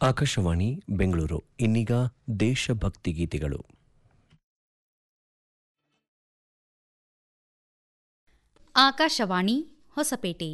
ಆಕಾಶವಾಣಿ ಬೆಂಗಳೂರು ಇನ್ನೀಗ ದೇಶಭಕ್ತಿ ಗೀತೆಗಳು ಆಕಾಶವಾಣಿ ಹೊಸಪೇಟೆ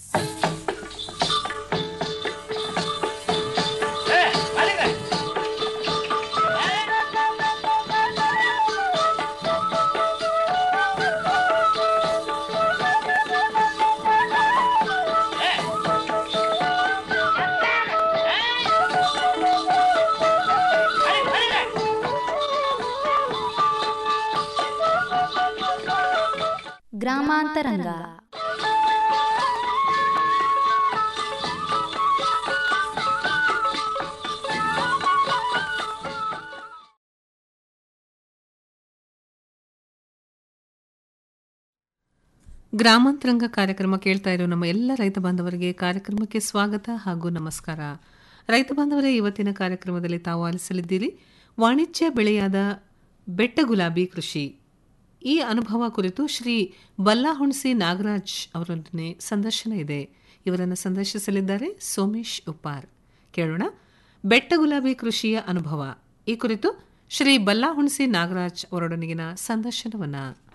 ಗ್ರಾಮಾಂತರಂಗ ಗ್ರಾಮಾಂತರಂಗ ಕಾರ್ಯಕ್ರಮ ಕೇಳ್ತಾ ಇರೋ ನಮ್ಮ ಎಲ್ಲ ರೈತ ಬಾಂಧವರಿಗೆ ಕಾರ್ಯಕ್ರಮಕ್ಕೆ ಸ್ವಾಗತ ಹಾಗೂ ನಮಸ್ಕಾರ ರೈತ ಬಾಂಧವರೇ ಇವತ್ತಿನ ಕಾರ್ಯಕ್ರಮದಲ್ಲಿ ತಾವು ಆಲಿಸಲಿದ್ದೀರಿ ವಾಣಿಜ್ಯ ಬೆಳೆಯಾದ ಬೆಟ್ಟ ಗುಲಾಬಿ ಕೃಷಿ ಈ ಅನುಭವ ಕುರಿತು ಶ್ರೀ ಬಲ್ಲಾಹುಣಸಿ ನಾಗರಾಜ್ ಅವರೊಂದಿಗೆ ಸಂದರ್ಶನ ಇದೆ ಇವರನ್ನು ಸಂದರ್ಶಿಸಲಿದ್ದಾರೆ ಸೋಮೇಶ್ ಉಪ್ಪಾರ್ ಕೇಳೋಣ ಬೆಟ್ಟ ಗುಲಾಬಿ ಕೃಷಿಯ ಅನುಭವ ಈ ಕುರಿತು ಶ್ರೀ ಬಲ್ಲಾಹುಣಸಿ ನಾಗರಾಜ್ ಅವರೊಡನಿಗಿನ ಸಂದರ್ಶನವನ್ನ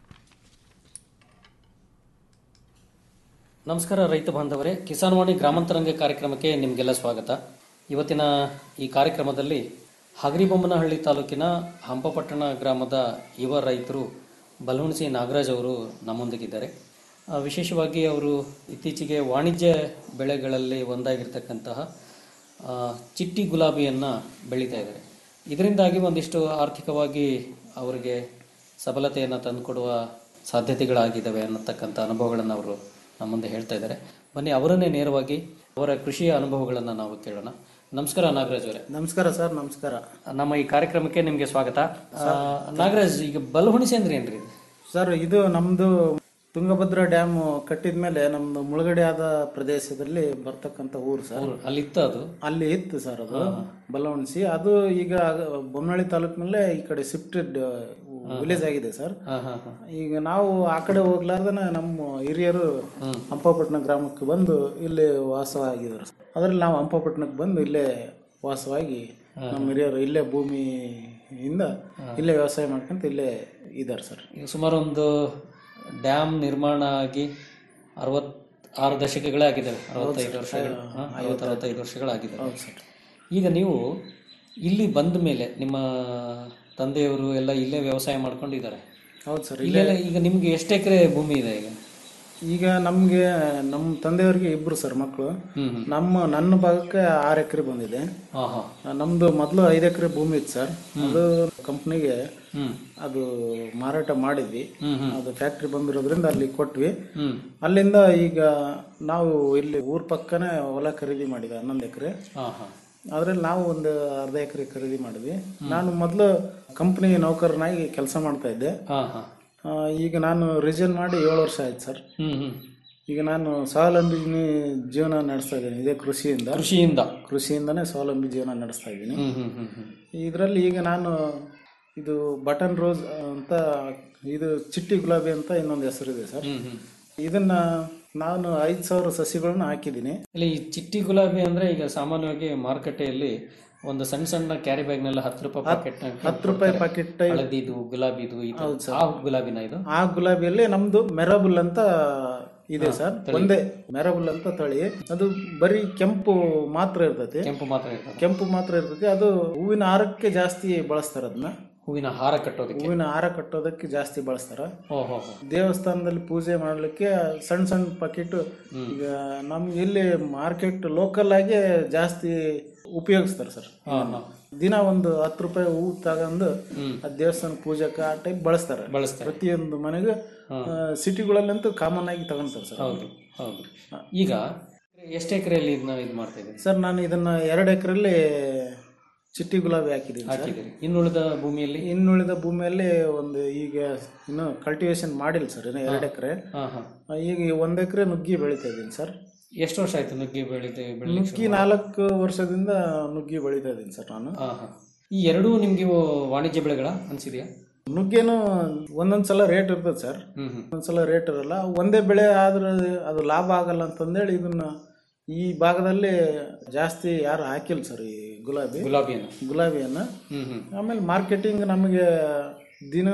ನಮಸ್ಕಾರ ರೈತ ಬಾಂಧವರೇ ಕಿಸಾನ್ವಾಣಿ ಗ್ರಾಮಾಂತರಂಗ ಕಾರ್ಯಕ್ರಮಕ್ಕೆ ನಿಮಗೆಲ್ಲ ಸ್ವಾಗತ ಇವತ್ತಿನ ಈ ಕಾರ್ಯಕ್ರಮದಲ್ಲಿ ಹಗರಿಬೊಮ್ಮನಹಳ್ಳಿ ತಾಲೂಕಿನ ಹಂಪಪಟ್ಟಣ ಗ್ರಾಮದ ಯುವ ರೈತರು ಬಲಹುಣಸಿ ನಾಗರಾಜ್ ಅವರು ನಮ್ಮೊಂದಿಗಿದ್ದಾರೆ ಆ, ವಿಶೇಷವಾಗಿ ಅವರು ಇತ್ತೀಚೆಗೆ ವಾಣಿಜ್ಯ ಬೆಳೆಗಳಲ್ಲಿ ಒಂದಾಗಿರ್ತಕ್ಕಂತಹ ಆ, ಚಿಟ್ಟಿ ಗುಲಾಬಿಯನ್ನು ಬೆಳೀತಾ ಇದ್ದಾರೆ ಇದರಿಂದಾಗಿ ಒಂದಿಷ್ಟು ಆರ್ಥಿಕವಾಗಿ ಅವರಿಗೆ ಸಬಲತೆಯನ್ನು ತಂದುಕೊಡುವ ಸಾಧ್ಯತೆಗಳಾಗಿದ್ದಾವೆ ಅನ್ನತಕ್ಕಂಥ ಅನುಭವಗಳನ್ನು ಅವರು ನಮ್ಮ ಮುಂದೆ ಹೇಳ್ತಾ ಇದ್ದಾರೆ ಬನ್ನಿ ಅವರನ್ನೇ ನೇರವಾಗಿ ಅವರ ಕೃಷಿಯ ಅನುಭವಗಳನ್ನು ನಾವು ಕೇಳೋಣ ನಮಸ್ಕಾರ ನಾಗರಾಜ್ ಅವರೇ ನಮಸ್ಕಾರ ಸರ್ ನಮಸ್ಕಾರ ನಮ್ಮ ಈ ಕಾರ್ಯಕ್ರಮಕ್ಕೆ ನಿಮಗೆ ಸ್ವಾಗತ ಆ, ನಾಗರಾಜ್ ಈಗ ಬಲಹುಣಿಸಿ ಅಂದ್ರೆ ಏನ್ರಿ ಇದು? ಸರ್ ಇದು ನಮ್ದು ತುಂಗಭದ್ರಾ ಡ್ಯಾಮ್ ಕಟ್ಟಿದ ಮೇಲೆ ನಮ್ದು ಮುಳುಗಡೆ ಆದ ಪ್ರದೇಶದಲ್ಲಿ ಬರ್ತಕ್ಕಂಥ ಊರು ಸರ್ ಊರು ಅಲ್ಲಿ ಇತ್ತು ಅದು ಅಲ್ಲಿ ಇತ್ತು ಸರ್ ಅದು ಬಲವಣಿಸಿ ಅದು ಈಗ ಬೊಮ್ಮನಹಳ್ಳಿ ತಾಲೂಕಿನಲ್ಲೇ ಈ ಕಡೆ ಶಿಫ್ಟೆಡ್ ವಿಲೇಜ್ ಆಗಿದೆ ಸರ್ ಹಾ ಹಾ ಹಾ ಈಗ ನಾವು ಆ ಕಡೆ ಹೋಗ್ಲಾರ್ದನ ನಮ್ಮ ಹಿರಿಯರು ಹಂಪಪಟ್ಟಣ ಗ್ರಾಮಕ್ಕೆ ಬಂದು ಇಲ್ಲಿ ವಾಸವಾಗಿದ್ದಾರೆ ಅದ್ರಲ್ಲಿ ನಾವು ಹಂಪಪಟ್ಟಣಕ್ಕೆ ಬಂದು ಇಲ್ಲೇ ವಾಸವಾಗಿ ನಮ್ಮ ಹಿರಿಯರು ಇಲ್ಲೇ ಭೂಮಿಯಿಂದ ಇಲ್ಲೇ ವ್ಯವಸಾಯ ಮಾಡ್ಕೊಂತ ಇಲ್ಲೇ ಇದ್ದಾರೆ ಸರ್ ಈಗ ಸುಮಾರು ಒಂದು ಡ್ಯಾಮ್ ನಿರ್ಮಾಣ ಆಗಿ ಅರವತ್ ಆರು ದಶಕಗಳೇ ಆಗಿದ್ದಾವೆ ಅರವತ್ತೈದು ವರ್ಷಗಳು ಹಾ, ಐವತ್ತು ಅರವತ್ತೈದು ವರ್ಷಗಳಾಗಿದ್ದಾವೆ ಈಗ ನೀವು ಇಲ್ಲಿ ಬಂದ ಮೇಲೆ ನಿಮ್ಮ ತಂದೆಯವರು ಎಲ್ಲ ಇಲ್ಲೇ ವ್ಯವಸಾಯ ಮಾಡ್ಕೊಂಡಿದ್ದಾರೆ ಹೌದು ಸರ್ ಇಲ್ಲೆಲ್ಲ ಈಗ ನಿಮ್ಗೆ ಎಷ್ಟು ಎಕರೆ ಭೂಮಿ ಇದೆ ಈಗ ಈಗ ನಮ್ಗೆ ನಮ್ಮ ತಂದೆಯವರಿಗೆ ಇಬ್ರು ಸರ್ ಮಕ್ಕಳು ಹ್ಮ್ ಹ್ಮ್ ನಮ್ಮ ನನ್ನ ಭಾಗಕ್ಕೆ ಆರು ಎಕರೆ ಬಂದಿದೆ ಹಾ ಹಾ ನಮ್ದು ಮೊದಲು ಐದು ಎಕರೆ ಭೂಮಿ ಇತ್ತು ಸರ್ ಅದು ಕಂಪ್ನಿಗೆ ಹ್ಮ್ ಅದು ಮಾರಾಟ ಮಾಡಿದ್ವಿ ಹ್ಮ್ ಹ್ಮ್ ಅದು ಫ್ಯಾಕ್ಟ್ರಿ ಬಂದಿರೋದ್ರಿಂದ ಅಲ್ಲಿ ಕೊಟ್ವಿ ಹ್ಮ್ ಅಲ್ಲಿಂದ ಈಗ ನಾವು ಇಲ್ಲಿ ಊರ್ ಪಕ್ಕನೇ ಹೊಲ ಖರೀದಿ ಮಾಡಿದೆ ಹನ್ನೊಂದು ಎಕರೆ ಹಾ ಹಾ ಅದ್ರಲ್ಲಿ ನಾವು ಒಂದು ಅರ್ಧ ಎಕರೆ ಖರೀದಿ ಮಾಡಿದ್ವಿ ನಾನು ಮೊದಲು ಕಂಪ್ನಿ ನೌಕರನಾಗಿ ಕೆಲಸ ಮಾಡ್ತಾ ಇದ್ದೆ ಹಾ ಹಾ ಆ, ಈಗ ನಾನು ರಿಸೈನ್ ಮಾಡಿ ಏಳು ವರ್ಷ ಆಯ್ತು ಸರ್ ಹ್ಮ್ ಹ್ಮ್ ಈಗ ನಾನು ಸ್ವಾವಲಂಬಿ ಜೀವನ ನಡೆಸ್ತಾ ಇದ್ದೀನಿ ಇದೇ ಕೃಷಿಯಿಂದ ಕೃಷಿಯಿಂದ ಕೃಷಿಯಿಂದನೇ ಸ್ವಾವಲಂಬಿ ಜೀವನ ನಡೆಸ್ತಾ ಇದ್ದೀನಿ ಹ್ಮ್ ಹ್ಮ್ ಹ್ಮ್ ಹ್ಮ್ ಇದರಲ್ಲಿ ಈಗ ನಾನು ಇದು ಬಟನ್ ರೋಸ್ ಅಂತ ಇದು ಚಿಟ್ಟಿ ಗುಲಾಬಿ ಅಂತ ಇನ್ನೊಂದು ಹೆಸರಿದೆ ಸರ್ ಹ್ಮ್ ಹ್ಮ್ ಇದನ್ನ ನಾನು ಐದು ಸಾವಿರ ಸಸಿಗಳನ್ನ ಹಾಕಿದ್ದೀನಿ ಇಲ್ಲಿ ಈ ಚಿಟ್ಟಿ ಗುಲಾಬಿ ಅಂದ್ರೆ ಈಗ ಸಾಮಾನ್ಯವಾಗಿ ಮಾರುಕಟ್ಟೆಯಲ್ಲಿ ಒಂದು ಸಣ್ಣ ಸಣ್ಣ ಕ್ಯಾರಿ ಬ್ಯಾಗ್ ನೆಲ್ಲ ಹತ್ತು ರೂಪಾಯಿ ಪ್ಯಾಕೆಟ್ ಹತ್ತು ರೂಪಾಯಿ ಪಾಕೆಟ್ ಹಳದಿದು ಗುಲಾಬಿದು ಈ ತರ. ಆ ಗುಲಾಬಿನ ಇದು ಆ ಗುಲಾಬಿಯಲ್ಲಿ ನಮ್ದು ಮೆರಬುಲ್ ಅಂತ ಇದೆ ಸರ್ ಒಂದೇ ಮೆರಬುಲ್ ಅಂತ ತಳಿ ಅದು ಬರೀ ಕೆಂಪು ಮಾತ್ರ ಇರ್ತೈತಿ ಕೆಂಪು ಮಾತ್ರ ಇರ್ತದೆ ಕೆಂಪು ಮಾತ್ರ ಇರ್ತೈತಿ ಅದು ಹೂವಿನ ಹಾರಕ್ಕೆ ಜಾಸ್ತಿ ಬಳಸ್ತಾರ ಅದನ್ನ ಹೂವಿನ ಹಾರ ಕಟ್ಟೋದಕ್ಕೆ ಹೂವಿನ ಹಾರ ಕಟ್ಟೋದಕ್ಕೆ ಜಾಸ್ತಿ ಬಳಸ್ತಾರ ಓ ಹೋ ಹೋ ದೇವಸ್ಥಾನದಲ್ಲಿ ಪೂಜೆ ಮಾಡ್ಲಿಕ್ಕೆ ಸಣ್ಣ ಸಣ್ಣ ಪಾಕೆಟ್ ಈಗ ನಮ್ಗೆ ಇಲ್ಲಿ ಮಾರ್ಕೆಟ್ ಲೋಕಲ್ ಆಗಿ ಜಾಸ್ತಿ ಉಪಯೋಗಿಸ್ತಾರೆ ಸರ್ ಹಾ ಹಾ ದಿನ ಒಂದು ಹತ್ತು ರೂಪಾಯಿ ಹೂ ತಗೊಂಡು ಆ ದೇವಸ್ಥಾನ ಪೂಜೆಗೆ ಆ ಟೈಪ್ ಬಳಸ್ತಾರೆ ಬಳಸ್ತಾರೆ ಪ್ರತಿಯೊಂದು ಮನೆಗೆ ಸಿಟಿಗಳಲ್ಲಂತೂ ಕಾಮನ್ ಆಗಿ ತಗೊಂತಾರೆ ಸರ್ ಹೌದು ಹೌದು ಈಗ ಎಷ್ಟು ಎಕರೆಯಲ್ಲಿ ಇದನ್ನ ಇದು ಮಾಡ್ತಾ ಇದ್ದೀರಿ ಸರ್ ನಾನು ಇದನ್ನ ಎರಡು ಎಕರೆಲ್ಲಿ ಚಿಟ್ಟಿ ಗುಲಾಬಿ ಹಾಕಿದ್ದೀನಿ ಸರ್ ಹಾಕಿದ್ದೀರಿ ಇನ್ನುಳಿದ ಭೂಮಿಯಲ್ಲಿ ಇನ್ನುಳಿದ ಭೂಮಿಯಲ್ಲಿ ಒಂದು ಈಗ ಇನ್ನು ಕಲ್ಟಿವೇಶನ್ ಮಾಡಿಲ್ಲ ಸರ್ ಇನ್ನು ಎರಡು ಎಕರೆ ಹಾ ಹಾ ಈಗ ಒಂದು ಎಕರೆ ನುಗ್ಗಿ ಬೆಳಿತಾ ಇದ್ದೀನಿ ಸರ್ ಎಷ್ಟು ವರ್ಷ ಆಯ್ತು ನುಗ್ಗೆ ಬೆಳಿತೆ ಬೆಳಿಲಿಕ್ಕೆ ನುಗ್ಗಿ ನಾಲ್ಕು ವರ್ಷದಿಂದ ನುಗ್ಗಿ ಬೆಳಿತಾ ಇದ್ದೀನಿ ಸರ್ ನಾನು ಹಾ ಹಾ ಈ ಎರಡೂ ನಿಮ್ಗೆ ಇವು ವಾಣಿಜ್ಯ ಬೆಳೆಗಳ ಅನ್ಸಿದ್ಯಾ ನುಗ್ಗೇನು ಒಂದೊಂದ್ ಸಲ ರೇಟ್ ಇರ್ತದೆ ಸರ್ ಹ್ಮ್ ಹ್ಮ್ ಒಂದ್ಸಲ ರೇಟ್ ಇರಲ್ಲ ಒಂದೇ ಬೆಳೆ ಆದ್ರೆ ಅದು ಲಾಭ ಆಗಲ್ಲ ಅಂತಂದೇಳಿ ಇದನ್ನ ಈ ಭಾಗದಲ್ಲಿ ಜಾಸ್ತಿ ಯಾರು ಹಾಕಿಲ್ಲ ಸರ್ ಈ ಗುಲಾಬಿ ಗುಲಾಬಿಯನ್ನು ಗುಲಾಬಿಯನ್ನು ಹ್ಮ್ ಹ್ಮ್ ಆಮೇಲೆ ಮಾರ್ಕೆಟಿಂಗ್ ನಮಗೆ ದಿನ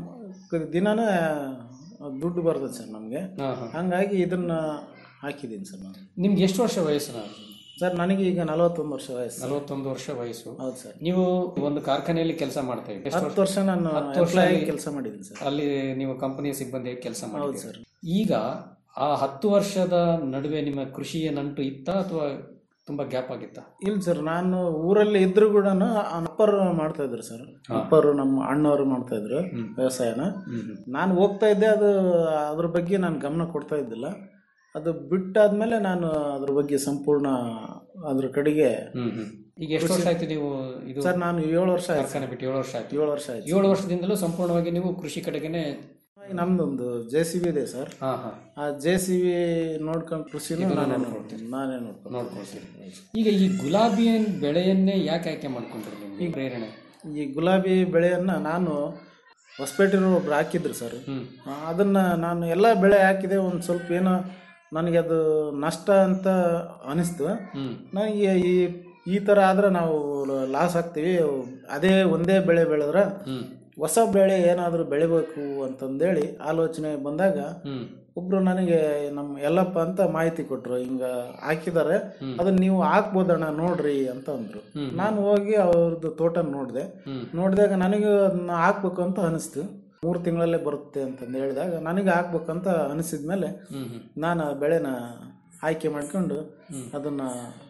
ದಿನನೇ ದುಡ್ಡು ಬರ್ತದೆ ಸರ್ ನಮಗೆ ಹಾ ಹಾ ಹಂಗಾಗಿ ಇದನ್ನ ಹಾಕಿದ್ದೀನಿ ಸರ್ ನಾನು ನಿಮ್ಗೆ ಎಷ್ಟು ವರ್ಷ ವಯಸ್ಸು ನಾನು ಸರ್ ನನಗೆ ಈಗ ನಲವತ್ತೊಂದು ವರ್ಷ ವಯಸ್ಸು ನಲವತ್ತೊಂದು ವರ್ಷ ವಯಸ್ಸು ಹೌದು ಸರ್ ನೀವು ಒಂದು ಕಾರ್ಖಾನೆಯಲ್ಲಿ ಕೆಲಸ ಮಾಡ್ತಾ ಇದ್ದೀರಿ ಎಷ್ಟು ಹತ್ತು ವರ್ಷ ನಾನು ಎಂಪ್ಲಾಯ್ ಕೆಲಸ ಮಾಡಿದ್ದೀನಿ ಸರ್ ಅಲ್ಲಿ ನೀವು ಕಂಪನಿಯ ಸಿಬ್ಬಂದಿಯಾಗಿ ಕೆಲಸ ಹೌದು ಮಾಡಿದ್ದೀರಿ ಸರ್ ಈಗ ಆ ಹತ್ತು ವರ್ಷದ ನಡುವೆ ನಿಮ್ಮ ಕೃಷಿಯ ನಂಟು ಇತ್ತಾ ಅಥವಾ ತುಂಬಾ ಗ್ಯಾಪ್ ಆಗಿತ್ತಾ ಇಲ್ಲ ಸರ್ ನಾನು ಊರಲ್ಲಿ ಇದ್ರು ಕೂಡ ಅಪ್ಪರು ಮಾಡ್ತಾ ಇದ್ರು ಸರ್ ಅಪ್ಪರು ನಮ್ಮ ಅಣ್ಣವರು ಮಾಡ್ತಾ ಇದ್ರು ವ್ಯವಸಾಯನ ನಾನು ಹೋಗ್ತಾ ಇದ್ದೆ ಅದು ಅದ್ರ ಬಗ್ಗೆ ನಾನು ಗಮನ ಕೊಡ್ತಾ ಇದ್ದಿಲ್ಲ ಅದು ಬಿಟ್ಟಾದ್ಮೇಲೆ ನಾನು ಅದ್ರ ಬಗ್ಗೆ ಸಂಪೂರ್ಣ ಅದ್ರ ಕಡೆಗೆ ಹ್ಮ್ ಹ್ಮ್ ಈಗ ಎಷ್ಟು ವರ್ಷ ಆಯ್ತು ನೀವು ಇದು ಸರ್ ನಾನು ಏಳು ವರ್ಷ ಆಯ್ತು ಕಾರ್ಖಾನೆ ಬಿಟ್ಟು ಏಳು ವರ್ಷ ಆಯ್ತು ಏಳು ವರ್ಷ ಆಯ್ತು ಏಳು ವರ್ಷದಿಂದಲೂ ಸಂಪೂರ್ಣವಾಗಿ ನೀವು ಕೃಷಿ ಕಡೆಗೇನೆ ನಮ್ದೊಂದು ಜೆ ಸಿ ಬಿ ಇದೆ ಸರ್ ಹಾ ಹಾ ಆ ಜೆ ಸಿ ಬಿ ನೋಡ್ಕೊಂಡು ಕೃಷಿನೂ ನಾನೇ ನೋಡ್ತೀನಿ ನಾನೇ ನೋಡ್ಕೊಂಡು ನೋಡ್ಕೊಳ್ತೀರಿ ಈಗ ಈ ಗುಲಾಬಿ ಬೆಳೆಯನ್ನೇ ಯಾಕೆ ಆಯ್ಕೆ ಮಾಡ್ಕೊಂಡ್ರಿ ನಿಮ್ಗೆ ಈ ಪ್ರೇರಣೆ ಈ ಗುಲಾಬಿ ಬೆಳೆಯನ್ನ ನಾನು ಹೊಸಪೇಟೆಯವರು ಒಬ್ರು ಹಾಕಿದ್ರು ಸರ್ ಹ್ಮ್ ಆ, ಅದನ್ನ ನಾನು ಎಲ್ಲ ಬೆಳೆ ಹಾಕಿದೆ ಒಂದು ಸ್ವಲ್ಪ ಏನೋ ನನಗೆ ಅದು ನಷ್ಟ ಅಂತ ಅನಿಸ್ತು ಹ್ಮ್ ನನಗೆ ಈ ಈ ಥರ ಆದ್ರೆ ನಾವು ಲಾಸ್ ಆಗ್ತೀವಿ ಅದೇ ಒಂದೇ ಬೆಳೆ ಬೆಳೆದ್ರೆ ಹ್ಮ್ ಹೊಸ ಬೆಳೆ ಏನಾದರೂ ಬೆಳಿಬೇಕು ಅಂತಂದೇಳಿ ಆಲೋಚನೆ ಬಂದಾಗ ಹ್ಮ್ ಒಬ್ರು ನನಗೆ ನಮ್ಮ ಯಲ್ಲಪ್ಪ ಅಂತ ಮಾಹಿತಿ ಕೊಟ್ರು ಹಿಂಗ ಹಾಕಿದ್ದಾರೆ ಅದನ್ನ ನೀವು ಹಾಕ್ಬೋದಣ್ಣ ನೋಡ್ರಿ ಅಂತ ಅಂದ್ರು ನಾನು ಹೋಗಿ ಅವ್ರದ್ದು ತೋಟ ನೋಡಿದೆ ಹ್ಮ್. ನೋಡಿದಾಗ ನನಗೆ ಅದನ್ನ ಹಾಕ್ಬೇಕು ಅಂತ ಅನಿಸ್ತು ಮೂರು ತಿಂಗಳಲ್ಲೇ ಬರುತ್ತೆ ಅಂತಂದು ಹೇಳಿದಾಗ ನನಗೆ ಹಾಕ್ಬೇಕಂತ ಅನಿಸಿದ್ಮೇಲೆ ಹ್ಮ್ ಹ್ಮ್ ನಾನು ಆ ಬೆಳೆನ ಆಯ್ಕೆ ಮಾಡ್ಕೊಂಡು ಅದನ್ನ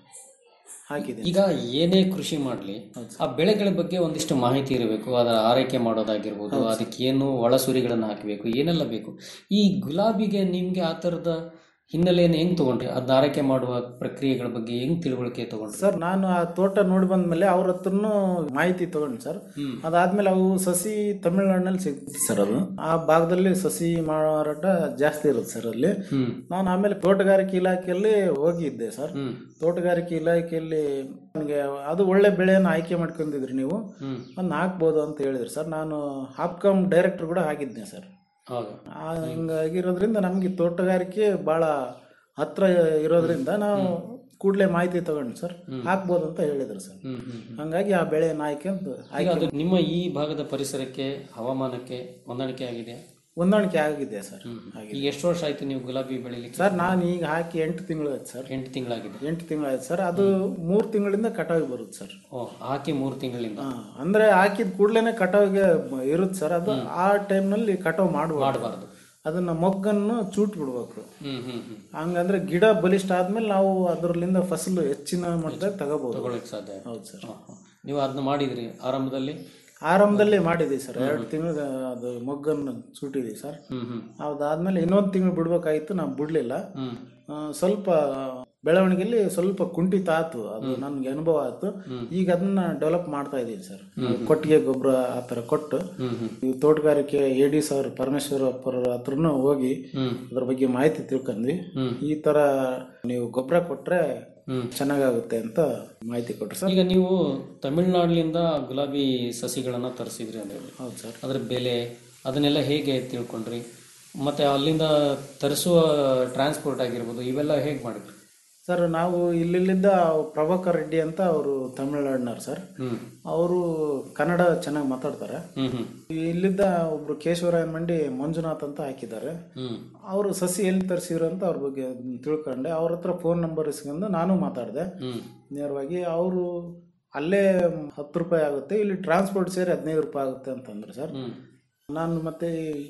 ಹಾಕಿದೆ ಈಗ ಏನೇ ಕೃಷಿ ಮಾಡಲಿ ಆ ಬೆಳೆಗಳ ಬಗ್ಗೆ ಒಂದಿಷ್ಟು ಮಾಹಿತಿ ಇರಬೇಕು ಅದರ ಆರೈಕೆ ಮಾಡೋದಾಗಿರ್ಬೋದು ಅದಕ್ಕೆ ಏನು ಒಳಸುರಿಗಳನ್ನು ಹಾಕಬೇಕು ಏನೆಲ್ಲ ಬೇಕು ಈ ಗುಲಾಬಿಗೆ ನಿಮ್ಗೆ ಆ ಥರದ ಹಿನ್ನೆಲೆಯನ್ನು ಹೆಂಗ್ ತಗೊಂಡ್ರಿ ಅದನ್ನ ಆರೈಕೆ ಮಾಡುವ ಪ್ರಕ್ರಿಯೆಗಳ ಬಗ್ಗೆ ಹೆಂಗ್ ತಿಳುವಳಿಕೆ ತಗೊಂಡ್ರಿ ಸರ್ ನಾನು ಆ ತೋಟ ನೋಡಿ ಬಂದ್ಮೇಲೆ ಅವ್ರ ಹತ್ರನು ಮಾಹಿತಿ ತಗೊಂಡು ಸರ್ ಹ್ಮ್. ಅದಾದ್ಮೇಲೆ ಅವು ಸಸಿ ತಮಿಳ್ನಾಡಿನಲ್ಲಿ ಸಿಗ್ತದೆ ಸರ್ ಅದು ಆ ಭಾಗದಲ್ಲಿ ಸಸಿ ಮಾರಾಟ ಜಾಸ್ತಿ ಇರುತ್ತೆ ಸರ್ ಅಲ್ಲಿ ಹ್ಮ್ ನಾನು ಆಮೇಲೆ ತೋಟಗಾರಿಕೆ ಇಲಾಖೆಯಲ್ಲಿ ಹೋಗಿದ್ದೆ ಸರ್ ಹ್ಮ್ ತೋಟಗಾರಿಕೆ ಇಲಾಖೆಯಲ್ಲಿ ನನಗೆ ಅದು ಒಳ್ಳೆ ಬೆಳೆಯನ್ನು ಆಯ್ಕೆ ಮಾಡ್ಕೊಂಡಿದ್ರಿ ನೀವು ಹ್ಮ್ ಅದನ್ನ ಹಾಕ್ಬೋದು ಅಂತ ಹೇಳಿದ್ರು ಸರ್ ನಾನು ಹಾಪ್ಕಾಮ್ ಡೈರೆಕ್ಟರ್ ಕೂಡ ಆಗಿದ್ದೆ ಸರ್ ಹೌದು ಆ, ಹಿಂಗಾಗಿರೋದ್ರಿಂದ ನಮಗೆ ತೋಟಗಾರಿಕೆ ಭಾಳ ಹತ್ರ ಇರೋದ್ರಿಂದ ನಾವು ಕೂಡಲೇ ಮಾಹಿತಿ ತಗೊಂಡು ಸರ್ ಹಾಕ್ಬೋದು ಅಂತ ಹೇಳಿದ್ರು ಸರ್ ಹ್ಮ್ ಹ್ಮ್ ಹಂಗಾಗಿ ಆ ಬೆಳೆಯನ್ನು ಆಯ್ಕೆ ಅಂತ ಈಗ ಅದು ನಿಮ್ಮ ಈ ಭಾಗದ ಪರಿಸರಕ್ಕೆ ಹವಾಮಾನಕ್ಕೆ ಹೊಂದಾಣಿಕೆ ಆಗಿದೆ ಹೊಂದಾಣಿಕೆ ಆಗಿದೆ ಸರ್ ಹಾಗೆ ಈಗ ಎಷ್ಟು ವರ್ಷ ಆಯ್ತು ನೀವು ಗುಲಾಬಿ ಬೆಳಿಲಿಕ್ಕೆ ಸರ್ ನಾನು ಈಗ ಹಾಕಿ ಎಂಟು ತಿಂಗಳು ಆಯ್ತು ಸರ್ ಎಂಟು ತಿಂಗಳಾಗಿದೆ ಎಂಟು ತಿಂಗಳಾಯ್ತು ಸರ್ ಅದು ಮೂರು ತಿಂಗಳಿಂದ ಕಟಾವಿಗೆ ಬರುತ್ತೆ ಸರ್ ಓ ಹಾಕಿ ಮೂರು ತಿಂಗಳಿಂದ ಹಾ, ಅಂದ್ರೆ ಹಾಕಿದ ಕೂಡಲೇ ಕಟಾವಿಗೆ ಇರುತ್ತೆ ಸರ್ ಅದು ಆ ಟೈಮ್ನಲ್ಲಿ ಕಟಾವು ಮಾಡಬಾರ್ದು ಮಾಡಬಾರ್ದು ಅದನ್ನ ಮೊಗ್ಗನ್ನು ಚೂಟ್ ಬಿಡ್ಬೇಕು ಹ್ಮ್ ಹ್ಮ್ ಹ್ಮ್ ಹಂಗಂದ್ರೆ ಗಿಡ ಬಲಿಷ್ಠ ಆದ್ಮೇಲೆ ನಾವು ಅದರಲ್ಲಿಂದ ಫಸಲು ಹೆಚ್ಚಿನ ಮಟ್ಟದಲ್ಲಿ ತಗೋಬಹುದು ತಗೊಳ್ಳಿಕ್ಕೆ ಸಾಧ್ಯ ಹೌದು ಸರ್ ಹ, ಹ. ನೀವು ಅದನ್ನ ಮಾಡಿದ್ರಿ ಆರಂಭದಲ್ಲಿ ಆರಂಭದಲ್ಲಿ ಮಾಡಿದ್ದೀವಿ ಸರ್ ಎರಡು ತಿಂಗಳು ಅದು ಮೊಗ್ಗನ್ನು ಚೂಟಿದ್ದೀವಿ ಸರ್ ಹ್ಮ್ ಹ್ಮ್ ಅದಾದ್ಮೇಲೆ ಇನ್ನೊಂದು ತಿಂಗಳು ಬಿಡ್ಬೇಕಾಗಿತ್ತು ನಾವು ಬಿಡ್ಲಿಲ್ಲ ಹ್ಮ್ ಆ, ಸ್ವಲ್ಪ ಬೆಳವಣಿಗೆಯಲ್ಲಿ ಸ್ವಲ್ಪ ಕುಂಠಿತ ಆಯ್ತು ಅದು ನನ್ಗೆ ಅನುಭವ ಆಯ್ತು ಈಗ ಅದನ್ನ ಡೆವಲಪ್ ಮಾಡ್ತಾ ಇದೀವಿ ಸರ್ ಕೊಟ್ಟಿಗೆ ಗೊಬ್ಬರ ಆ ಥರ ಕೊಟ್ಟು ಹ್ಮ್ ಹ್ಮ್ ಈ ತೋಟಗಾರಿಕೆ ಎ ಡಿ ಸರ್ ಪರಮೇಶ್ವರಪ್ಪರ ಹತ್ರನೂ ಹೋಗಿ ಹ್ಮ್ ಅದ್ರ ಬಗ್ಗೆ ಮಾಹಿತಿ ತಿಳ್ಕೊಂಡ್ವಿ ಹ್ಮ್. ಈ ತರ ನೀವು ಗೊಬ್ಬರ ಕೊಟ್ರೆ ಹ್ಮ್. ಚೆನ್ನಾಗಾಗುತ್ತೆ ಅಂತ ಮಾಹಿತಿ ಕೊಟ್ರು ಸರ್ ಈಗ ನೀವು ತಮಿಳ್ನಾಡಿನಿಂದ ಗುಲಾಬಿ ಸಸಿಗಳನ್ನ ತರಿಸಿದ್ರಿ ಅಂದ್ರೆ ಹೌದು ಸರ್ ಅದ್ರ ಬೆಲೆ ಅದನ್ನೆಲ್ಲ ಹೇಗೆ ತಿಳ್ಕೊಂಡ್ರಿ ಮತ್ತೆ ಅಲ್ಲಿಂದ ತರಿಸುವ ಟ್ರಾನ್ಸ್ಪೋರ್ಟ್ ಆಗಿರ್ಬೋದು ಇವೆಲ್ಲ ಹೇಗೆ ಮಾಡಿದ್ರಿ ಸರ್ ನಾವು ಇಲ್ಲಿಂದ ಪ್ರಭಾಕರ್ ರೆಡ್ಡಿ ಅಂತ ಅವರು ತಮಿಳ್ನಾಡಿನವ್ರು ಸರ್ ಹ್ಮ್ ಅವರು ಕನ್ನಡ ಚೆನ್ನಾಗಿ ಮಾತಾಡ್ತಾರೆ ಹ್ಮ್ ಹ್ಮ್ ಇಲ್ಲಿದ್ದ ಒಬ್ರು ಕೇಶವರಾಯನ್ ಮಂಡಿ ಮಂಜುನಾಥ್ ಅಂತ ಹಾಕಿದ್ದಾರೆ ಹ್ಮ್ ಅವರು ಸಸಿ ಎಲ್ಲಿ ತರಿಸಿದ್ರು ಅಂತ ಅವ್ರ ಬಗ್ಗೆ ತಿಳ್ಕೊಂಡೆ ಅವ್ರ ಹತ್ರ ಫೋನ್ ನಂಬರ್ ಇಸ್ಕೊಂಡು ನಾನು ಮಾತಾಡಿದೆ ಹ್ಮ್ ನೇರವಾಗಿ ಅವರು ಅಲ್ಲೇ ಹತ್ತು ರೂಪಾಯಿ ಆಗುತ್ತೆ ಇಲ್ಲಿ ಟ್ರಾನ್ಸ್ಪೋರ್ಟ್ ಸೇರಿ ಹದಿನೈದು ರೂಪಾಯಿ ಆಗುತ್ತೆ ಅಂತಂದ್ರು ಸರ್ ಹ್ಮ್ ನಾನು ಮತ್ತೆ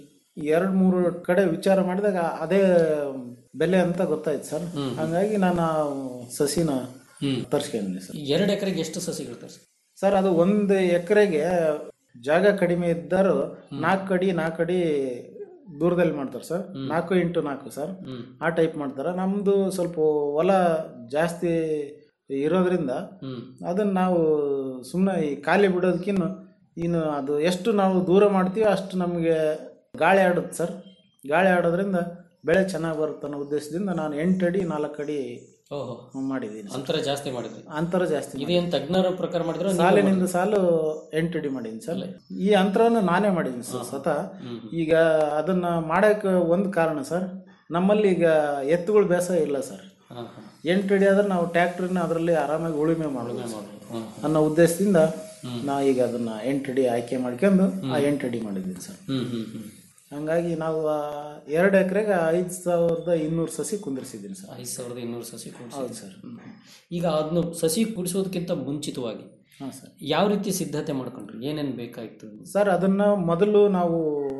ಎರಡು ಮೂರು ಕಡೆ ವಿಚಾರ ಮಾಡಿದಾಗ ಅದೇ ಬೆಲೆ ಅಂತ ಗೊತ್ತಾಯ್ತು ಸರ್ ಹಂಗಾಗಿ ನಾನು ಆ ಸಸಿನ ಹ್ಮ್ ತರ್ಸ್ಕೊಂಡೆ ಸರ್ ಎರಡು ಎಕರೆಗೆ ಎಷ್ಟು ಸಸಿಗಳು ತರಿಸಿ ಸರ್ ಅದು ಒಂದು ಎಕರೆಗೆ ಜಾಗ ಕಡಿಮೆ ಇದ್ದರು ನಾಲ್ಕು ಅಡಿ ನಾಲ್ಕು ಅಡಿ ದೂರದಲ್ಲಿ ಮಾಡ್ತಾರೆ ಸರ್ ನಾಲ್ಕು ಇಂಟು ನಾಲ್ಕು ಸರ್ ಹ್ಮ್ ಆ ಟೈಪ್ ಮಾಡ್ತಾರೆ ನಮ್ಮದು ಸ್ವಲ್ಪ ಹೊಲ ಜಾಸ್ತಿ ಇರೋದ್ರಿಂದ ಹ್ಮ್ ಅದನ್ನು ನಾವು ಸುಮ್ಮನೆ ಈ ಖಾಲಿ ಬಿಡೋದಕ್ಕಿನ್ನು ಇನ್ನು ಅದು ಎಷ್ಟು ನಾವು ದೂರ ಮಾಡ್ತೀವಿ ಅಷ್ಟು ನಮಗೆ ಗಾಳಿ ಆಡುತ್ತೆ ಸರ್ ಗಾಳಿ ಆಡೋದ್ರಿಂದ ಬೆಳೆ ಚೆನ್ನಾಗಿ ಬರುತ್ತೆ ಅನ್ನೋ ಉದ್ದೇಶದಿಂದ ನಾನು ಎಂಟು ಅಡಿ ನಾಲ್ಕು ಅಡಿ ಓಹೋ ಮಾಡಿದ್ದೀನಿ ಸರ್. ಅಂತರ ಜಾಸ್ತಿ ಮಾಡಿದ್ರಿ ಅಂತರ ಜಾಸ್ತಿ ಇದೇನ್ ತಜ್ಞರ ಪ್ರಕಾರ ಮಾಡಿದ್ರೆ ಸಾಲಿನಿಂದ ಸಾಲು ಎಂಟು ಅಡಿ ಮಾಡೀನಿ ಸರ್ ಈ ಅಂತರವನ್ನು ನಾನೇ ಮಾಡಿದ್ದೀನಿ ಸರ್ ಸ್ವತಃ ಈಗ ಅದನ್ನ ಮಾಡಕ್ಕೆ ಒಂದು ಕಾರಣ ಸರ್ ನಮ್ಮಲ್ಲಿ ಈಗ ಎತ್ತುಗಳು ಬೇಸಾಯ ಇಲ್ಲ ಸರ್ ಹಾಂ ಹಾಂ ಎಂಟು ಅಡಿ ಆದ್ರೆ ನಾವು ಟ್ಯಾಕ್ಟ್ರಿನ ಅದರಲ್ಲಿ ಆರಾಮಾಗಿ ಉಳುಮೆ ಮಾಡೋದು ಸರ್. ಹಾಂ ಅನ್ನೋ ಉದ್ದೇಶದಿಂದ ನಾ ಈಗ ಅದನ್ನ ಎಂಟು ಅಡಿ ಆಯ್ಕೆ ಮಾಡ್ಕೊಂಡು ಆ ಎಂಟು ಅಡಿ ಮಾಡಿದ್ದೀನಿ ಸರ್ ಹ್ಞೂ ಹ್ಞೂ ಹ್ಞೂ ಹಂಗಾಗಿ ನಾವು ಆ ಎರಡು ಎಕರೆಗೆ ಐದು ಸಾವಿರದ ಇನ್ನೂರು ಸಸಿ ಕುಂದಿರ್ಸಿದ್ದೀನಿ ಸರ್ ಐದು ಸಾವಿರದ ಇನ್ನೂರು ಸಸಿ ಕೂಡಿಸಿ ಹೌದು ಸರ್ ಈಗ ಅದನ್ನು ಸಸಿ ಕುಡಿಸೋದಕ್ಕಿಂತ ಮುಂಚಿತವಾಗಿ ಹಾಂ ಸರ್ ಯಾವ ರೀತಿ ಸಿದ್ಧತೆ ಮಾಡ್ಕೊಂಡ್ರಿ ಏನೇನು ಬೇಕಾಯ್ತು ಸರ್ ಅದನ್ನ ಮೊದಲು ನಾವು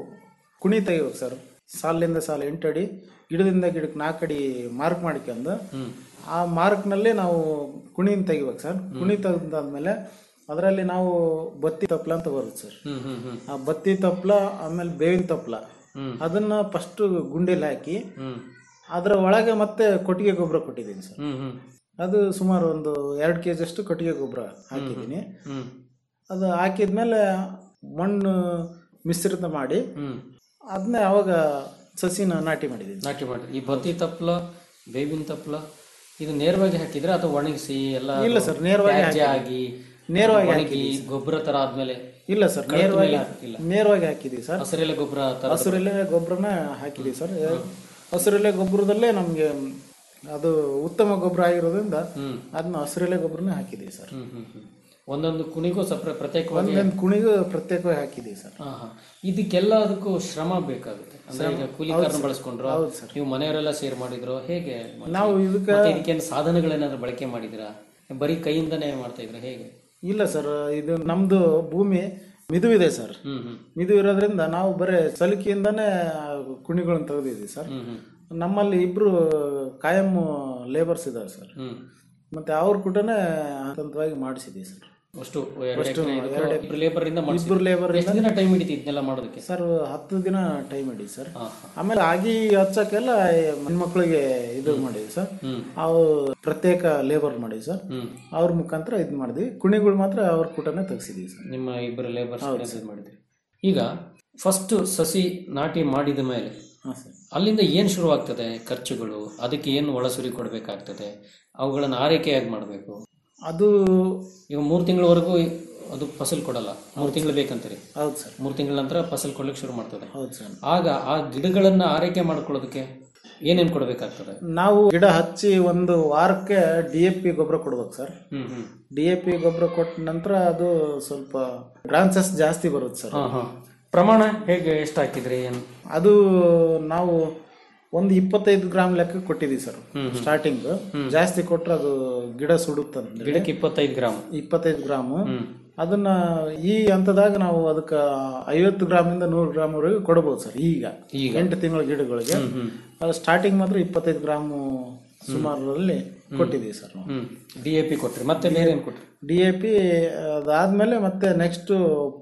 ಕುಣಿ ತೆಗಿಬೇಕು ಸರ್ ಸಾಲಿಂದ ಸಾಲು ಎಂಟು ಅಡಿ ಗಿಡದಿಂದ ಗಿಡಕ್ಕೆ ನಾಲ್ಕು ಅಡಿ ಮಾರ್ಕ್ ಮಾಡ್ಕೊಂಡು ಆ ಮಾರ್ಕ್ನಲ್ಲಿ ನಾವು ಕುಣಿನ ತೆಗಿಬೇಕು ಸರ್ ಕುಣಿ ತೆಗೆದಾದ್ಮೇಲೆ ಅದರಲ್ಲಿ ನಾವು ಬತ್ತಿ ತಪ್ಪಲ ಅಂತ ಬರುತ್ತೆ ಸರ್ ಹ್ಞೂ ಹ್ಞೂ ಹ್ಞೂ ಆ ಬತ್ತಿ ತಪ್ಪಲ ಆಮೇಲೆ ಬೇವಿನ ತಪ್ಪಲ ಹ್ಮ್. ಅದನ್ನ ಫಸ್ಟ್ ಗುಂಡಿಲಿ ಹಾಕಿ ಹ್ಞೂ ಅದರ ಒಳಗೆ ಮತ್ತೆ ಕೊಟ್ಟಿಗೆ ಗೊಬ್ಬರ ಕೊಟ್ಟಿದ್ದೀನಿ ಸರ್ ಹ್ಞೂ ಹ್ಞೂ ಅದು ಸುಮಾರು ಒಂದು ಎರಡು ಕೆ ಅಷ್ಟು ಕೊಟ್ಟಿಗೆ ಗೊಬ್ಬರ ಹಾಕಿದ್ದೀನಿ ಹ್ಞೂ ಅದು ಹಾಕಿದ್ಮೇಲೆ ಮಣ್ಣು ಮಿಶ್ರಿತ ಮಾಡಿ ಹ್ಞೂ ಅದನ್ನ ಅವಾಗ ಸಸಿನ ನಾಟಿ ಮಾಡಿದ್ದೀನಿ ನಾಟಿ ಮಾಡಿ ಈ ಬತ್ತಿ ತಪ್ಪಲ ಬೇವಿನ ತಪ್ಪಲ ಇದು ನೇರವಾಗಿ ಹಾಕಿದ್ರೆ ಅಥವಾ ಒಣಗಿಸಿ ಎಲ್ಲ ಇಲ್ಲ ಸರ್, ನೇರವಾಗಿ ತ್ಯಾಜ್ಯ ಹಾಕಿದ್ದೀನಿ. ಆಗಿ ನೇರವಾಗಿ ಒಣಗಿ ಗೊಬ್ಬರ ತರ ಆದ್ಮೇಲೆ ಇಲ್ಲ ಸರ್ ಕಳೆದ ನೇರವಾಗಿ ಮೇಲೆ ಹಾಕಿಲ್ಲ. ನೇರವಾಗಿ ಹಾಕಿದ್ದೀವಿ ಸರ್ ಹಸಿರೆಲೆ ಗೊಬ್ಬರ ತರ ಹಸಿರೆಲೆ ಗೊಬ್ಬರನ ಹಾಕಿದ್ದೀವಿ ಸರ್ ಹಸಿರೆಲೆ ಗೊಬ್ಬರದಲ್ಲೇ ನಮಗೆ ಅದು ಉತ್ತಮ ಗೊಬ್ಬರ ಆಗಿರೋದ್ರಿಂದ ಹ್ಮ್. ಅದನ್ನ ಹಸಿರೆಲೆ ಗೊಬ್ಬರನೇ ಹಾಕಿದ್ದೀವಿ ಸರ್ ಹ್ಮ್ ಹ್ಮ್ ಹ್ಮ್ ಒಂದೊಂದು ಕುಣಿಗೂ ಸಪ್ರ ಪ್ರತ್ಯೇಕವಾಗಿ ಒಂದೊಂದು ಕುಣಿಗೂ ಪ್ರತ್ಯೇಕವಾಗಿ ಹಾಕಿದ್ದೀವಿ ಸರ್ ಹಾ ಹಾ ಇದಕ್ಕೆಲ್ಲ ಅದಕ್ಕೂ ಶ್ರಮ ಬೇಕಾಗುತ್ತೆ ಅಂದ್ರೆ ಈಗ ಕೂಲಿಕಾರನ ಬಳಸ್ಕೊಂಡ್ರು ಹೌದು ಸರ್. ನೀವು ಮನೆಯವರೆಲ್ಲ ಸೇರ್ ಮಾಡಿದ್ರು ಹೇಗೆ ನಾವು ಇದಕ್ಕೆ ಮತ್ತೆ ಇದಕ್ಕೇನು ಸಾಧನಗಳೇನಾದ್ರು ಬಳಕೆ ಮಾಡಿದಿರಾ ಬರೀ ಕೈಯಿಂದನೇ ಮಾಡ್ತಾ ಇದ್ರ ಹೇಗೆ ಇಲ್ಲ ಸರ್ ಇದು ನಮ್ದು ಭೂಮಿ ಮಿದು ಇದೆ ಸರ್ ಹ್ಮ್ ಹ್ಮ್ ಮಿದು ಇರೋದ್ರಿಂದ ನಾವು ಬರೀ ಸಲಿಕೆಯಿಂದನೇ ಕುಣಿಗಳನ್ನ ತೆಗೆದಿದ್ದೀವಿ ಸರ್ ಹ್ಮ್ ಹ್ಮ್ ನಮ್ಮಲ್ಲಿ ಇಬ್ರು ಕಾಯಂ ಲೇಬರ್ಸ್ ಇದ್ದಾರೆ ಸರ್ ಹ್ಮ್ ಮತ್ತೆ ಅವ್ರ ಕೂಟನೇ ಹಂತವಾಗಿ ಮಾಡಿಸಿದ್ದೀವಿ ಸರ್ ಅಷ್ಟು ಎರಡು ಎಕರೆ ಇದಕ್ಕೂ ಇಬ್ರು ಲೇಬರ್ ಇಂದ ಮಾಡ್ಸಿದ್ರು. ಇಬ್ರು ಲೇಬರ್ ಎಷ್ಟು ದಿನ ಟೈಮ್ ಹಿಡಿತು ಇದನ್ನೆಲ್ಲ ಮಾಡೋದಕ್ಕೆ ಸರ್ ಹತ್ತು ದಿನ ಟೈಮ್ ಹಿಡಿ ಸರ್ ಹಾ ಆಮೇಲೆ ಆಗಿ ಹಚ್ಚಕ್ಕೆಲ್ಲ ಹೆಣ್ಮಕ್ಳಿಗೆ ಇದು ಮಾಡಿದ್ವಿ ಸರ್ ಹ್ಮ್ ಅವು ಪ್ರತ್ಯೇಕ ಲೇಬರ್ ಮಾಡಿದ್ವಿ ಸರ್ ಹ್ಮ್ ಅವ್ರ ಮುಖಾಂತರ ಇದು ಮಾಡಿದ್ವಿ ಕುಣಿಗಳು ಮಾತ್ರ ಅವ್ರ ಕೂಟನೇ ತೆಗ್ಸಿದೀವಿ ಸರ್ ನಿಮ್ಮ ಇಬ್ಬರು ಲೇಬರ್ಸ್ ಮಾಡಿದ್ರಿ ಈಗ ಫಸ್ಟ್ ಸಸಿ ನಾಟಿ ಮಾಡಿದ ಮೇಲೆ ಹಾಂ ಸರ್ ಅಲ್ಲಿಂದ ಏನು ಶುರುವಾಗ್ತದೆ ಖರ್ಚುಗಳು ಅದಕ್ಕೆ ಏನು ಒಳಸುರಿ ಕೊಡಬೇಕಾಗ್ತದೆ ಅವುಗಳನ್ನು ಆರೈಕೆ ಹೇಗೆ ಮಾಡಬೇಕು ಅದು ಈಗ ಮೂರು ತಿಂಗಳವರೆಗೂ ಅದು ಫಸಲ್ ಕೊಡಲ್ಲ ಮೂರು ತಿಂಗಳು ಬೇಕಂತೀರಿ ಹೌದು ಸರ್ ಮೂರು ತಿಂಗಳ ನಂತರ ಫಸಲ್ ಕೊಡ್ಲಿಕ್ಕೆ ಶುರು ಮಾಡ್ತದೆ ಹೌದು ಸರ್ ಆಗ ಆ ಗಿಡಗಳನ್ನ ಆರೈಕೆ ಮಾಡ್ಕೊಳ್ಳೋದಕ್ಕೆ ಏನೇನು ಕೊಡಬೇಕಾಗ್ತದೆ ನಾವು ಗಿಡ ಹಚ್ಚಿ ಒಂದು ವಾರಕ್ಕೆ ಡಿ ಎ ಪಿ ಗೊಬ್ಬರ ಕೊಡ್ಬೇಕು ಸರ್ ಹ್ಮ್ ಹ್ಮ್ ಡಿ ಎ ಪಿ ಗೊಬ್ಬರ ಕೊಟ್ಟ ನಂತರ ಅದು ಸ್ವಲ್ಪ ಬ್ರಾಂಚಸ್ ಜಾಸ್ತಿ ಬರುತ್ತೆ ಸರ್ ಹಾ ಹಾ ಪ್ರಮಾಣ ಹೇಗೆ ಎಷ್ಟು ಹಾಕಿದ್ರಿ ಏನು ಅದು ನಾವು ಒಂದು ಇಪ್ಪತ್ತೈದು ಗ್ರಾಮ್ ಲೆಕ್ಕ ಕೊಟ್ಟಿದ್ದೀವಿ ಸರ್ ಸ್ಟಾರ್ಟಿಂಗ್ ಜಾಸ್ತಿ ಕೊಟ್ರೆ ಅದು ಗಿಡ ಸುಡುತ್ತಂದ್ರೆ ಗಿಡಕ್ಕೆ ಇಪ್ಪತ್ತೈದು ಗ್ರಾಮ್ ಇಪ್ಪತ್ತೈದು ಗ್ರಾಮು ಅದನ್ನ ಈ ಹಂತದಾಗ ನಾವು ಅದಕ್ಕೆ ಐವತ್ತು ಗ್ರಾಮಿಂದ ನೂರು ಗ್ರಾಮ್ ವರೆಗೂ ಕೊಡಬಹುದು ಸರ್ ಈಗ ಈಗ. ಎಂಟು ತಿಂಗಳ ಗಿಡಗಳಿಗೆ ಅದು ಸ್ಟಾರ್ಟಿಂಗ್ ಮಾತ್ರ ಇಪ್ಪತ್ತೈದು ಗ್ರಾಮು ಸುಮಾರಲ್ಲಿ ಕೊಟ್ಟಿದ್ದೀವಿ ಸರ್ ನಾವು ಹ್ಮ್ ಡಿ ಎ ಪಿ ಕೊಟ್ರಿ ಮತ್ತೆ ಬೇರೆ ಏನು ಕೊಟ್ರಿ ಡಿ ಎ ಪಿ ಅದಾದ್ಮೇಲೆ ಮತ್ತೆ ನೆಕ್ಸ್ಟ್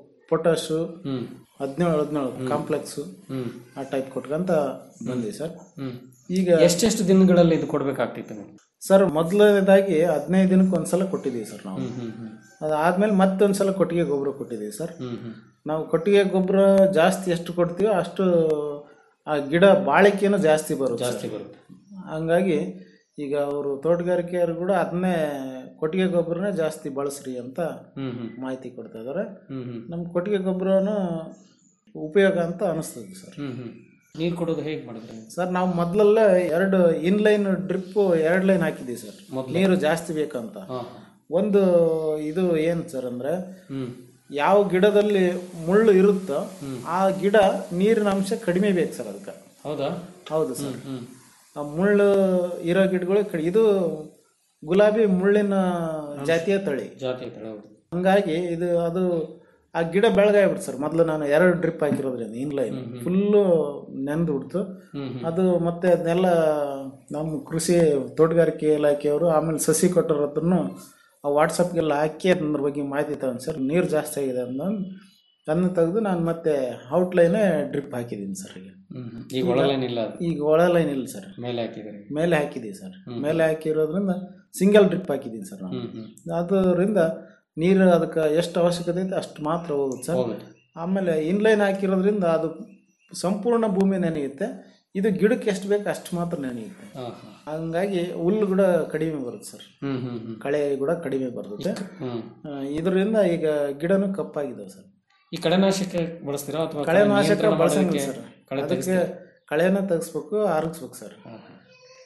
ಪೊಟಾಶು ಹ್ಮ್ ಹದಿನೇಳು ಹದಿನೇಳು ಕಾಂಪ್ಲೆಕ್ಸು ಹ್ಮ್ ಆ ಟೈಪ್ ಕೊಟ್ಕೊಂತ ಬಂದ್ವಿ ಸರ್ ಹ್ಮ್ ಈಗ ಎಷ್ಟೆಷ್ಟು ದಿನಗಳಲ್ಲಿ ಇದು ಕೊಡ್ಬೇಕಾಗ್ತಿತ್ತು ನೀವು ಸರ್ ಮೊದಲನೇದಾಗಿ ಹದಿನೈದು ದಿನಕ್ಕೆ ಒಂದ್ಸಲ ಕೊಟ್ಟಿದ್ದೀವಿ ಸರ್ ನಾವು ಹ್ಮ್ ಹ್ಮ್ ಹ್ಮ್ ಅದಾದ್ಮೇಲೆ ಮತ್ತೊಂದ್ಸಲ ಕೊಟ್ಟಿಗೆ ಗೊಬ್ಬರ ಕೊಟ್ಟಿದ್ದೀವಿ ಸರ್ ಹ್ಮ್ ಹ್ಮ್ ನಾವು ಕೊಟ್ಟಿಗೆ ಗೊಬ್ಬರ ಜಾಸ್ತಿ ಎಷ್ಟು ಕೊಡ್ತೀವೋ ಅಷ್ಟು ಆ ಗಿಡ ಬಾಳಿಕೆನೂ ಜಾಸ್ತಿ ಬರುತ್ತೆ ಜಾಸ್ತಿ ಬರುತ್ತೆ ಹಂಗಾಗಿ ಈಗ ಅವರು ತೋಟಗಾರಿಕೆಯವರು ಕೂಡ ಅದನ್ನೇ ಕೊಟ್ಟಿಗೆ ಗೊಬ್ಬರನೇ ಜಾಸ್ತಿ ಬಳಸ್ರಿ ಅಂತ ಹ್ಮ್ ಹ್ಮ್ ಮಾಹಿತಿ ಕೊಡ್ತಾ ಇದ್ದಾರೆ ಹ್ಮ್ ಹ್ಮ್ ನಮ್ಮ ಕೊಟ್ಟಿಗೆ ಗೊಬ್ಬರನು ಉಪಯೋಗ ಅಂತ ಅನಿಸ್ತದೆ ಸರ್ ಹ್ಮ್ ಹ್ಮ್ ನೀರು ಕೊಡೋದು ಹೇಗೆ ಮಾಡಿದ್ರಿ ಸರ್ ನಾವು ಮೊದಲೆಲ್ಲ ಎರಡು ಇನ್ಲೈನ್ ಡ್ರಿಪ್ಪು ಎರಡು ಲೈನ್ ಹಾಕಿದ್ದೀವಿ ಸರ್ ಮೊದ್ಲು? ನೀರು ಜಾಸ್ತಿ ಬೇಕಂತ ಹಾ ಒಂದು ಇದು ಏನು ಸರ್ ಅಂದರೆ ಹ್ಮ್ ಯಾವ ಗಿಡದಲ್ಲಿ ಮುಳ್ಳು ಇರುತ್ತೋ ಆ ಗಿಡ ನೀರಿನ ಅಂಶ ಕಡಿಮೆ ಬೇಕು ಸರ್ ಅದಕ್ಕೆ ಹೌದಾ ಹೌದು ಸರ್ ಹ್ಮ್ ಆ ಮುಳ್ಳು ಇರೋ ಗಿಡಗಳು ಕಡಿ ಇದು ಗುಲಾಬಿ ಮುಳ್ಳಿನ ಜಾತಿಯ ತಳಿ ಜಾತಿ ಐತಳ ಹೌದು ಹಂಗಾಗಿ ಇದು ಅದು ಆ ಗಿಡ ಬೆಳಗಾಗ್ಬಿಡ್ತು ಸರ್ ಮೊದಲು ನಾನು ಎರಡು ಡ್ರಿಪ್ ಹಾಕಿರೋದ್ರಿಂದ ಇನ್ಲೈನ್ ಫುಲ್ಲು ನೆಂದು ಬಿಡ್ತು ಹ್ಮ್ ಅದು ಮತ್ತೆ ಅದನ್ನೆಲ್ಲ ನಮ್ಮ ಕೃಷಿ ತೋಟಗಾರಿಕೆ ಇಲಾಖೆಯವರು ಆಮೇಲೆ ಸಸಿ ಕೊಟ್ಟರ ಹತ್ರನು ಆ ವಾಟ್ಸಪ್ಗೆಲ್ಲ ಹಾಕಿ ಅದ್ರ ಬಗ್ಗೆ ಮಾಹಿತಿ ತಗೊಂಡು ಸರ್ ನೀರು ಜಾಸ್ತಿ ಆಗಿದೆ ಅಂದ ಅದನ್ನ ತೆಗೆದು ನಾನು ಮತ್ತೆ ಔಟ್ಲೈನೇ ಡ್ರಿಪ್ ಹಾಕಿದ್ದೀನಿ ಸರ್ ಈಗ ಹ್ಮ್ ಹ್ಮ್. ಈಗ ಒಳಲೇನಿಲ್ಲ ಅದು ಈಗ ಒಳ ಲೈನ್ ಇಲ್ಲ ಸರ್ ಮೇಲೆ ಹಾಕಿದ್ರಿ ಮೇಲೆ ಹಾಕಿದ್ದೀವಿ ಸರ್ ಮೇಲೆ ಹಾಕಿರೋದ್ರಿಂದ ಸಿಂಗಲ್ ಡ್ರಿಪ್ ಹಾಕಿದ್ದೀನಿ ಸರ್ ನಾವು ಹ್ಮ್ ಹ್ಮ್ ಅದರಿಂದ ನೀರು ಅದಕ್ಕೆ ಎಷ್ಟು ಅವಶ್ಯಕತೆ ಐತೆ ಅಷ್ಟು ಮಾತ್ರ ಹೋಗುತ್ತೆ ಸರ್ ಹೋಗುತ್ತೆ ಆಮೇಲೆ ಇನ್ಲೈನ್ ಹಾಕಿರೋದ್ರಿಂದ ಅದು ಸಂಪೂರ್ಣ ಭೂಮಿ ನೆನೆಯುತ್ತೆ ಇದು ಗಿಡಕ್ಕೆ ಎಷ್ಟು ಬೇಕು ಅಷ್ಟು ಮಾತ್ರ ನೆನೆಯುತ್ತೆ ಹಾ ಹಾ ಹಂಗಾಗಿ ಹುಲ್ಲು ಕೂಡ ಕಡಿಮೆ ಬರುತ್ತೆ ಸರ್ ಹ್ಮ್ ಹ್ಮ್ ಹ್ಮ್ ಕಳೆ ಕೂಡ ಕಡಿಮೆ ಬರುತ್ತೆ ಹ್ಮ್ ಆ, ಇದರಿಂದ ಈಗ ಗಿಡನೂ ಕಪ್ಪಾಗಿದ್ದಾವೆ ಸರ್ ಈ ಕಳೆನಾಶಕ ಬಳಸ್ತೀರಾ ಅಥವಾ ಕಳೆನಾಶಕ ನಿಯಂತ್ರಣ ಬಳಸಂಗಿಲ್ಲ ಮಾಡೋದಕ್ಕೆ ಸರ್ ಕಳೆ ಅದಕ್ಕೆ ಕಳೆನ ತೆಗಿಸ್ಬೇಕು ಆರಿಸ್ಬೇಕು ಸರ್ ಹಾ, ಹಾ.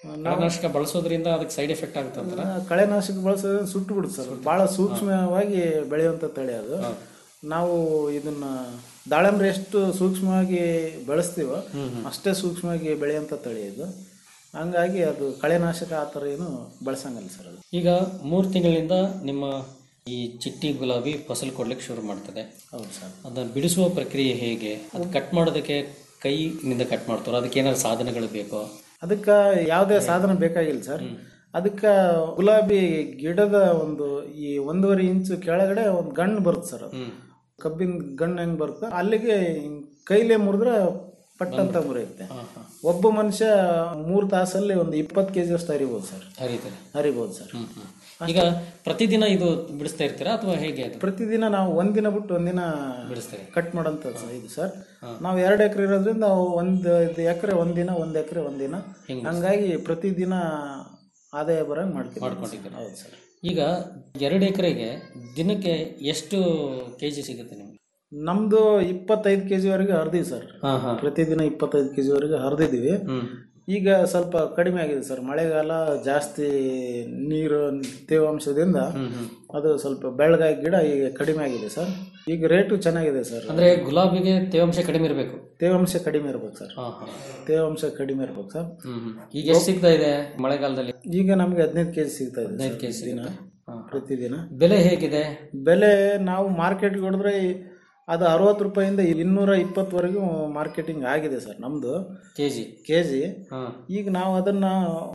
ಕಳೆನಾಶಕ ಬಳಸೋದ್ರಿಂದ ಅದಕ್ಕೆ ಸೈಡ್ ಎಫೆಕ್ಟ್ ಆಗುತ್ತೆ ಅಂತಾರ ಕಳೆನಾಶಕ ಬಳಸೋದ್ರೆ ಸುಟ್ಟು ಬಿಡುತ್ತೆ ಸರ್ ಭಾಳ ಸೂಕ್ಷ್ಮವಾಗಿ ಬೆಳೆಯುವಂಥ ತಳಿ ಅದು ನಾವು ಇದನ್ನ ದಾಳಂಬ್ರಿ ಎಷ್ಟು ಸೂಕ್ಷ್ಮವಾಗಿ ಬೆಳೆಸ್ತೀವೋ ಅಷ್ಟೇ ಸೂಕ್ಷ್ಮವಾಗಿ ಬೆಳೆಯುವಂಥ ತಳಿ ಇದು ಹಂಗಾಗಿ ಅದು ಕಳೆನಾಶಕ ಆ ಥರ ಏನು ಬಳಸಂಗಲ್ಲ ಸರ್ ಅದು ಈಗ ಮೂರು ತಿಂಗಳಿಂದ ನಿಮ್ಮ ಈ ಚಿಟ್ಟಿ ಗುಲಾಬಿ ಫಸಲು ಕೊಡ್ಲಿಕ್ಕೆ ಶುರು ಮಾಡ್ತದೆ ಹೌದು ಸರ್ ಅದನ್ನ ಬಿಡಿಸುವ ಪ್ರಕ್ರಿಯೆ ಹೇಗೆ ಅದು ಕಟ್ ಮಾಡೋದಕ್ಕೆ ಕೈನಿಂದ ಕಟ್ ಮಾಡ್ತಾರೋ ಅದಕ್ಕೆ ಏನಾದ್ರು ಸಾಧನಗಳು ಬೇಕೋ ಅದಕ್ಕೆ ಯಾವುದೇ ಸಾಧನ ಬೇಕಾಗಿಲ್ಲ ಸರ್ ಅದಕ್ಕೆ ಗುಲಾಬಿ ಗಿಡದ ಒಂದು ಈ ಒಂದೂವರೆ ಇಂಚು ಕೆಳಗಡೆ ಒಂದು ಗಣ್ಣು ಬರುತ್ತೆ ಸರ್ ಅದು ಕಬ್ಬಿನ ಗಣ್ಣು ಹೆಂಗ್ ಬರುತ್ತೆ ಅಲ್ಲಿಗೆ ಹಿಂಗ್ ಕೈಲೇ ಮುರಿದ್ರೆ ಪಟ್ ಅಂತ ಮುರಿಯುತ್ತೆ ಒಬ್ಬ ಮನುಷ್ಯ ಮೂರು ತಾಸಲ್ಲಿ ಒಂದು ಇಪ್ಪತ್ತು ಕೆ ಜಿ ಅಷ್ಟು ಹರಿಬೋದು ಸರ್ ಹರಿತಾರೆ ಹರಿಬೋದು ಸರ್ ಈಗ ಪ್ರತಿದಿನ ಇದು ಬಿಡಿಸ್ತಾ ಇರ್ತೀರಾ ಅಥವಾ ಹೇಗೆ ಅದು ಪ್ರತಿದಿನ ನಾವು ಒಂದಿನ ಬಿಟ್ಟು ಒಂದಿನ ಬಿಡಿಸ್ತಾರೆ ಕಟ್ ಮಾಡೋಂಥ ಇದು ಸರ್ ನಾವು ಎರಡು ಎಕರೆ ಇರೋದ್ರಿಂದ ಒಂದು ಎಕರೆ ಒಂದಿನ ಒಂದು ಎಕರೆ ಒಂದಿನ ಹಂಗಾಗಿ ಪ್ರತಿದಿನ ಆದಾಯ ಬರಂಗೆ ಮಾಡ್ತೀವಿ ಮಾಡ್ಕೊಂಡಿದ್ದೀರಾ? ಹೌದು ಸರ್ ಈಗ ಎರಡು ಎಕರೆಗೆ ದಿನಕ್ಕೆ ಎಷ್ಟು ಕೆ ಜಿ ಸಿಗುತ್ತೆ ನಿಮ್ಗೆ ನಮ್ದು ಇಪ್ಪತ್ತೈದು ಕೆ ಜಿವರೆಗೆ ಹರಿದೀವಿ ಸರ್ ಹಾಂ ಹಾಂ ಪ್ರತಿದಿನ ಇಪ್ಪತ್ತೈದು ಕೆ ಜಿವರೆಗೆ ಹರಿದಿದ್ದೀವಿ ಹ್ಮ್ ಈಗ ಸ್ವಲ್ಪ ಕಡಿಮೆ ಆಗಿದೆ ಸರ್ ಮಳೆಗಾಲ ಜಾಸ್ತಿ ನೀರು ತೇವಾಂಶದಿಂದ ಅದು ಸ್ವಲ್ಪ ಬೆಳಗಾಗಿ ಗಿಡ ಈಗ ಕಡಿಮೆ ಆಗಿದೆ ಸರ್ ಈಗ ರೇಟು ಚೆನ್ನಾಗಿದೆ ಸರ್ ಅಂದ್ರೆ ಗುಲಾಬಿಗೆ ತೇವಾಂಶ ಕಡಿಮೆ ಇರಬೇಕು ತೇವಾಂಶ ಕಡಿಮೆ ಇರ್ಬೇಕು ಸರ್ ಹಾಂ ಹಾಂ ತೇವಾಂಶ ಕಡಿಮೆ ಇರ್ಬೇಕು ಸರ್ ಹ್ಮ್ ಈಗ ಎಷ್ಟು ಸಿಗ್ತಾ ಇದೆ ಮಳೆಗಾಲದಲ್ಲಿ ಈಗ ನಮಗೆ ಹದಿನೈದು ಕೆ ಜಿ ಸಿಗ್ತಾ ಇದೆ ಹದಿನೈದು ಸರ್ ಕೆ ಜಿ ದಿನ ಪ್ರತಿದಿನ ಬೆಲೆ ಹೇಗಿದೆ ಬೆಲೆ ನಾವು ಮಾರ್ಕೆಟ್ಗೆ ಹೊಡೆದ್ರೆ ಅದು ಅರವತ್ತು ರೂಪಾಯಿಂದ ಇನ್ನೂರ ಇಪ್ಪತ್ತುವರೆಗೂ ಮಾರ್ಕೆಟಿಂಗ್ ಆಗಿದೆ ಸರ್ ನಮ್ಮದು ಕೆ ಜಿ ಕೆ ಜಿ ಹಾಂ ಈಗ ನಾವು ಅದನ್ನ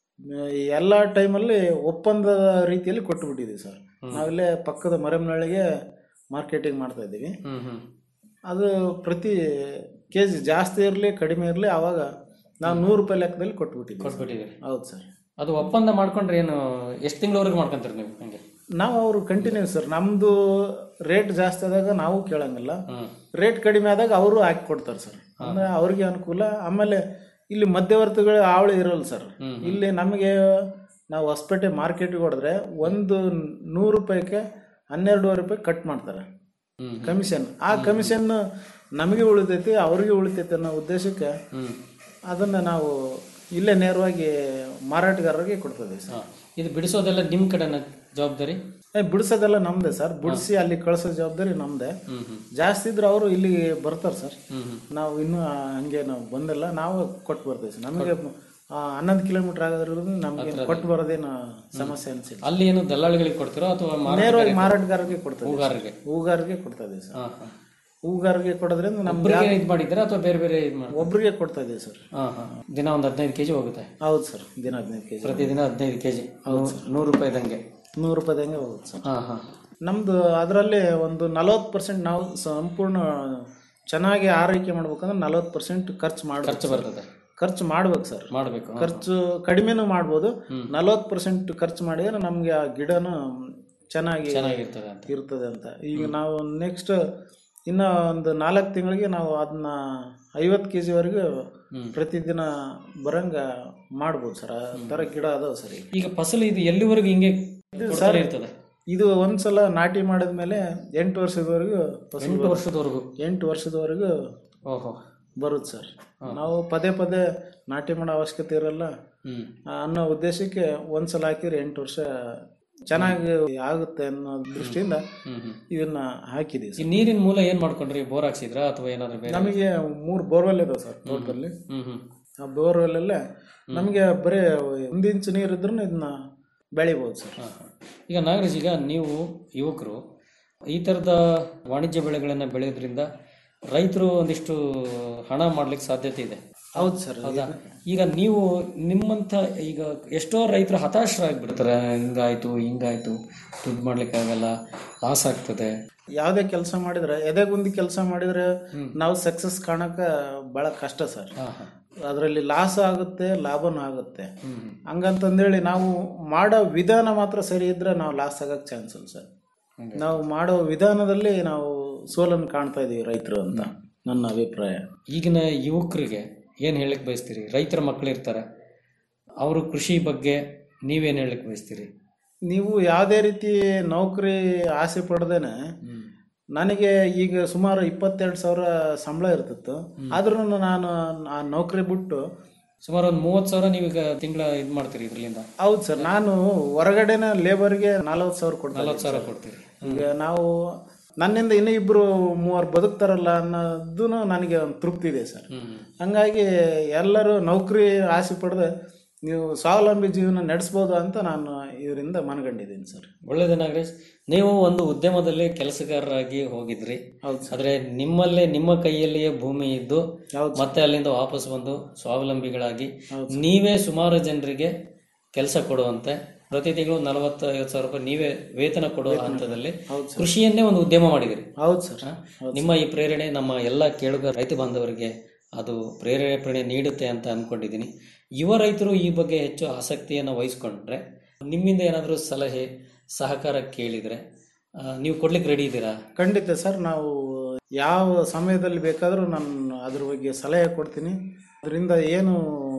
ಎಲ್ಲ ಟೈಮಲ್ಲಿ ಒಪ್ಪಂದದ ರೀತಿಯಲ್ಲಿ ಕೊಟ್ಟುಬಿಟ್ಟಿದ್ದೀವಿ ಸರ್ ನಾವಿಲ್ಲೇ ಪಕ್ಕದ ಮರೆಮನಳ್ಳಿಗೆ ಮಾರ್ಕೆಟಿಂಗ್ ಮಾಡ್ತಾ ಇದ್ದೀವಿ ಹ್ಮ್ ಹ್ಮ್ ಅದು ಪ್ರತಿ ಕೆ ಜಿ ಜಾಸ್ತಿ ಇರಲಿ ಕಡಿಮೆ ಇರಲಿ ಆವಾಗ ನಾವು ನೂರು ರೂಪಾಯಿ ಲೆಕ್ಕದಲ್ಲಿ ಕೊಟ್ಬಿಟ್ಟಿದ್ದೀವಿ ಕೊಟ್ಬಿಟ್ಟಿದ್ದೀರಿ ಹೌದು ಸರ್ ಅದು ಒಪ್ಪಂದ ಮಾಡ್ಕೊಂಡ್ರೆ ಏನು ಎಷ್ಟು ತಿಂಗಳವರೆಗೆ ಮಾಡ್ಕೊಂತೀರಿ ನೀವು ಹಂಗೆ ನಾವು ಅವರು ಕಂಟಿನ್ಯೂ ಸರ್ ನಮ್ಮದು ರೇಟ್ ಜಾಸ್ತಿ ಆದಾಗ ನಾವು ಕೇಳಂಗಿಲ್ಲ ಹ್ಮ್ ರೇಟ್ ಕಡಿಮೆ ಆದಾಗ ಅವರು ಹಾಕಿ ಕೊಡ್ತಾರೆ ಸರ್ ಅಂದ್ರೆ ಅವ್ರಿಗೆ ಅನುಕೂಲ ಆಮೇಲೆ ಇಲ್ಲಿ ಮಧ್ಯವರ್ತಿಗಳು ಆವಳಿ ಇರಲ್ಲ ಸರ್ ಇಲ್ಲಿ ನಮಗೆ ನಾವು ಹೊಸಪೇಟೆ ಮಾರ್ಕೆಟ್ಗೆ ಹೊಡೆದ್ರೆ ಒಂದು ನೂರು ರೂಪಾಯಿಗೆ ಹನ್ನೆರಡುವರೆ ರೂಪಾಯಿ ಕಟ್ ಮಾಡ್ತಾರೆ ಹ್ಮ್. ಕಮಿಷನ್ ಆ ಕಮಿಷನ್ ನಮಗೆ ಉಳಿತೈತಿ ಅವ್ರಿಗೆ ಉಳಿತೈತಿ ಅನ್ನೋ ಉದ್ದೇಶಕ್ಕೆ ಹ್ಮ್ ಅದನ್ನು ನಾವು ಇಲ್ಲೇ ನೇರವಾಗಿ ಮಾರಾಟಗಾರರಿಗೆ ಕೊಡ್ತೇವೆ ಸರ್ ಹಾಂ ಇದು ಬಿಡಿಸೋದೆಲ್ಲ ನಿಮ್ಮ ಕಡೆನ ಜವಾಬ್ದಾರಿ ಏ, ಬಿಡಿಸೋದೆಲ್ಲ ನಮ್ದೇ ಸರ್ ಬಿಡಿಸಿ ಅಲ್ಲಿ ಕಳ್ಸೋ ಜವಾಬ್ದಾರಿ ನಮ್ದೇ ಹ್ಮ್ ಹ್ಮ್ ಜಾಸ್ತಿ ಇದ್ರೆ ಅವರು ಇಲ್ಲಿ ಬರ್ತಾರೆ ಸರ್ ಹ್ಮ್ ಹ್ಮ್ ನಾವು ಇನ್ನೂ ಆ, ಹಂಗೆ ನಾವು ಬಂದಿಲ್ಲ ನಾವು ಕೊಟ್ಟು ಬರ್ತೀವಿ ಸರ್ ನಮಗೆ ಆ, ಹನ್ನೊಂದು ಕಿಲೋಮೀಟರ್ ಆಗೋದ್ರಿಂದ ನಮಗೆ ಕೊಟ್ಟು ಬರೋದೇನು ಸಮಸ್ಯೆ ಅನಿಸಿಲ್ಲ ಅಲ್ಲಿ ಏನು ದಲ್ಲಾಳಿಗಳಿಗೆ ಕೊಡ್ತೀರೋ ಅಥವಾ ಮಾರಾಟ ನೇರವಾಗಿ ಮಾರಾಟಗಾರರಿಗೆ ಕೊಡ್ತೇವೆ ಹೂಗಾರರಿಗೆ ಹೂಗಾರಿಗೆ ಕೊಡ್ತಾ ಇದೀವಿ ಸರ್ ಹಾಂ ಹಾಂ ಹೂಗಾರಿಗೆ ಕೊಡೋದ್ರಿಂದ ನಮ್ಗೆ ಒಬ್ಬರಿಗೆ ಇದು ಮಾಡಿದ್ದೀರಾ ಅಥವಾ ಬೇರೆ ಬೇರೆ ಇದು ಮಾಡಿ ಒಬ್ರಿಗೆ ಕೊಡ್ತಾ ಇದೀವಿ ಸರ್ ಹಾಂ ಹಾಂ ದಿನ ಒಂದು ಹದಿನೈದು ಕೆ ಜಿ ಹೋಗುತ್ತೆ ಹೌದು ಸರ್ ದಿನ ಹದಿನೈದು ಕೆ ಜಿ ಪ್ರತಿದಿನ ಹದಿನೈದು ಕೆ ಜಿ ನೂರು ರೂಪಾಯಿದಂಗೆ ನೂರು ರೂಪಾಯಿದಂಗೆ ಹೋಗುತ್ತೆ ಸರ್ ಹಾಂ ಹಾಂ ನಮ್ಮದು ಅದರಲ್ಲಿ ಒಂದು ನಲವತ್ತು ಪರ್ಸೆಂಟ್ ನಾವು ಸಂಪೂರ್ಣ ಚೆನ್ನಾಗಿ ಆರೈಕೆ ಮಾಡ್ಬೇಕಂದ್ರೆ ನಲವತ್ತು ಪರ್ಸೆಂಟ್ ಖರ್ಚು ಮಾಡ್ಬೇಕು ಖರ್ಚು ಬರ್ತದೆ ಖರ್ಚು ಮಾಡ್ಬೇಕು ಸರ್ ಮಾಡಬೇಕು ಖರ್ಚು ಕಡಿಮೆನೂ ಮಾಡ್ಬೋದು ನಲವತ್ತು ಪರ್ಸೆಂಟ್ ಖರ್ಚು ಮಾಡಿದ್ರೆ ನಮಗೆ ಆ ಗಿಡನು ಚೆನ್ನಾಗಿ ಚೆನ್ನಾಗಿರ್ತದೆ ಅಂತ ಇರ್ತದೆ ಅಂತ ಈಗ ನಾವು ನೆಕ್ಸ್ಟ್ ಇನ್ನು ಒಂದು ನಾಲ್ಕು ತಿಂಗಳಿಗೆ ನಾವು ಅದನ್ನ ಐವತ್ತು ಕೆ ಜಿವರೆಗೂ ಪ್ರತಿದಿನ ಬರಂಗ ಮಾಡ್ಬೋದು ಸರ್ ಆ ಥರ ಗಿಡ ಅದಾವ ಸರ್ ಈಗ ಈಗ ಫಸಲು ಇದು ಎಲ್ಲಿವರೆಗೂ ಹಿಂಗೆ ಕೊಡ್ತಾನೆ ಇರ್ತದೆ ಇದು ಒಂದ್ಸಲ ನಾಟಿ ಮಾಡಿದ್ಮೇಲೆ ಎಂಟು ವರ್ಷದವರೆಗೂ ಫಸಲು ಎಂಟು ವರ್ಷದವರೆಗೂ ಎಂಟು ವರ್ಷದವರೆಗೂ ಓಹೋ ಬರುತ್ತೆ ಸರ್ ನಾವು ಪದೇ ಪದೇ ನಾಟಿ ಮಾಡೋ ಅವಶ್ಯಕತೆ ಇರಲ್ಲ ಹ್ಮ್ ಆ, ಅನ್ನೋ ಉದ್ದೇಶಕ್ಕೆ ಒಂದ್ಸಲ ಹಾಕಿದ್ರೆ ಎಂಟು ವರ್ಷ ಚೆನ್ನಾಗಿ ಆಗುತ್ತೆ ಅನ್ನೋ ದೃಷ್ಟಿಯಿಂದ ಹ್ಮ್ ಹ್ಮ್ ಇದನ್ನ ಹಾಕಿದೀವಿ ಈ ಸರ್ ನೀರಿನ ಮೂಲ ಏನ್ ಮಾಡ್ಕೊಂಡ್ರಿ ಬೋರ್ ಹಾಕ್ಸಿದ್ರಾ ಅಥವಾ ಏನಾದ್ರು ಬೇರೆ ನಮಗೆ ಮೂರು ಬೋರ್ವೆಲ್ ಇದಾವೆ ಸರ್ ತೋಟದಲ್ಲಿ ಹ್ಮ್ ಹ್ಮ್ ಆ ಬೋರ್ವೆಲ್ಲಲ್ಲೇ ನಮಗೆ ಬರೀ ಒಂದು ಇಂಚು ನೀರು ಇದ್ರೂ ಇದನ್ನ ಬೆಳಿಬೋದು ಸರ್ ಹಾ, ಹಾ. ಈಗ ನಾಗರಾಜ್ ಈಗ ನೀವು ಯುವಕರು ಈ ಥರದ ವಾಣಿಜ್ಯ ಬೆಳೆಗಳನ್ನು ಬೆಳೆಯೋದ್ರಿಂದ ರೈತರು ಒಂದಿಷ್ಟು ಹಣ ಮಾಡ್ಲಿಕ್ಕೆ ಸಾಧ್ಯತೆ ಇದೆ ಹೌದು ಸರ್ ಹೌದಾ ಈಗ ನೀವು ನಿಮ್ಮಂಥ ಈಗ ಎಷ್ಟೋ ರೈತರು ಹತಾಶರಾಗ್ಬಿಡ್ತಾರೆ ಹಿಂಗಾಯ್ತು ಹಿಂಗಾಯ್ತು ದುಡ್ಡು ಮಾಡ್ಲಿಕ್ಕಾಗಲ್ಲ ಲಾಸ್ ಆಗ್ತದೆ ಯಾವುದೇ ಕೆಲಸ ಮಾಡಿದ್ರೆ ಎದೆಗುಂದಿ ಕೆಲಸ ಮಾಡಿದ್ರೆ ನಾವು ಸಕ್ಸಸ್ ಕಾಣಕ ಬಹಳ ಕಷ್ಟ ಸರ್ ಹಾಂ ಹಾಂ ಅದರಲ್ಲಿ ಲಾಸ್ ಆಗುತ್ತೆ ಲಾಭನೂ ಆಗುತ್ತೆ ಹಂಗಂತಂದೇಳಿ ನಾವು ಮಾಡೋ ವಿಧಾನ ಮಾತ್ರ ಸರಿ ಇದ್ರೆ ನಾವು ಲಾಸ್ ಆಗಕ್ಕೆ ಚಾನ್ಸ್ ಇಲ್ಲ ಸರ್ ನಾವು ಮಾಡೋ ವಿಧಾನದಲ್ಲಿ ನಾವು ಸೋಲನ್ನು ಕಾಣ್ತಾ ಇದೀವಿ ರೈತರು ಅಂತ ನನ್ನ ಅಭಿಪ್ರಾಯ ಈಗಿನ ಯುವಕರಿಗೆ ಏನು ಹೇಳಕ್ಕೆ ಬಯಸ್ತೀರಿ ರೈತರ ಮಕ್ಕಳು ಇರ್ತಾರೆ ಅವರು ಕೃಷಿ ಬಗ್ಗೆ ನೀವೇನು ಹೇಳಕ್ಕೆ ಬಯಸ್ತೀರಿ ನೀವು ಯಾವುದೇ ರೀತಿ ನೌಕರಿ ಆಸೆ ಪಡ್ದೇನೆ ನನಗೆ ಈಗ ಸುಮಾರು ಇಪ್ಪತ್ತೆರಡು ಸಾವಿರ ಸಂಬಳ ಇರ್ತಿತ್ತು ಆದ್ರೂ ನಾನು ಆ ನೌಕರಿ ಬಿಟ್ಟು ಸುಮಾರು ಒಂದು ಮೂವತ್ತು ಸಾವಿರ ನೀವೀಗ ತಿಂಗಳ ಇದು ಮಾಡ್ತೀರಿ ಇದರಿಂದ ಹೌದು ಸರ್ ನಾನು ಹೊರಗಡೆನ ಲೇಬರ್ಗೆ ನಲವತ್ತು ಸಾವಿರ ಕೊಡ್ತೀನಿ ನಲವತ್ತು ಸಾವಿರ ಕೊಡ್ತೀರಿ ಈಗ ನಾವು ನನ್ನಿಂದ ಇನ್ನೂ ಇಬ್ರು ಮೂವರು ಬದುಕ್ತಾರಲ್ಲ ಅನ್ನೋದು ನನಗೆ ಒಂದು ತೃಪ್ತಿ ಇದೆ ಸರ್ ಹಂಗಾಗಿ ಎಲ್ಲರೂ ನೌಕರಿ ಆಸೆ ಪಡೆದು ನೀವು ಸ್ವಾವಲಂಬಿ ಜೀವನ ನಡೆಸ್ಬೋದು ಅಂತ ನಾನು ಇದರಿಂದ ಮನಗಂಡಿದ್ದೀನಿ ಸರ್ ಒಳ್ಳೇದು ನಾಗರೇಶ್ ನೀವು ಒಂದು ಉದ್ಯಮದಲ್ಲಿ ಕೆಲಸಗಾರರಾಗಿ ಹೋಗಿದ್ರಿ ಹೌದು ಸರ್ ಆದ್ರೆ ನಿಮ್ಮಲ್ಲೇ ನಿಮ್ಮ ಕೈಯಲ್ಲಿಯೇ ಭೂಮಿ ಇದ್ದು ಹೌದು ಮತ್ತೆ ಅಲ್ಲಿಂದ ವಾಪಸ್ ಬಂದು ಸ್ವಾವಲಂಬಿಗಳಾಗಿ ನೀವೇ ಸುಮಾರು ಜನರಿಗೆ ಕೆಲಸ ಕೊಡುವಂತೆ ಪ್ರತಿ ತಿಂಗಳು ನಲವತ್ತು ಐವತ್ತು ಸಾವಿರ ರೂಪಾಯಿ ನೀವೇ ವೇತನ ಕೊಡುವ ಹಂತದಲ್ಲಿ ಕೃಷಿಯನ್ನೇ ಒಂದು ಉದ್ಯಮ ಮಾಡಿದಿರಿ ಹೌದು ಸರ್ ನಿಮ್ಮ ಈ ಪ್ರೇರಣೆ ನಮ್ಮ ಎಲ್ಲ ಕೇಳುಗ ರೈತ ಬಾಂಧವರಿಗೆ ಅದು ಪ್ರೇರೇಪಣೆ ನೀಡುತ್ತೆ ಅಂತ ಅನ್ಕೊಂಡಿದ್ದೀನಿ ಯುವ ರೈತರು ಈ ಬಗ್ಗೆ ಹೆಚ್ಚು ಆಸಕ್ತಿಯನ್ನು ವಹಿಸ್ಕೊಂಡ್ರೆ ನಿಮ್ಮಿಂದ ಏನಾದರೂ ಸಲಹೆ ಸಹಕಾರ ಕೇಳಿದರೆ ಆ, ನೀವು ಕೊಡ್ಲಿಕ್ಕೆ ರೆಡಿ ಇದ್ದೀರಾ ಖಂಡಿತ ಸರ್ ನಾವು ಯಾವ ಸಮಯದಲ್ಲಿ ಬೇಕಾದರೂ ನಾನು ಅದ್ರ ಬಗ್ಗೆ ಸಲಹೆ ಕೊಡ್ತೀನಿ ಅದರಿಂದ ಏನು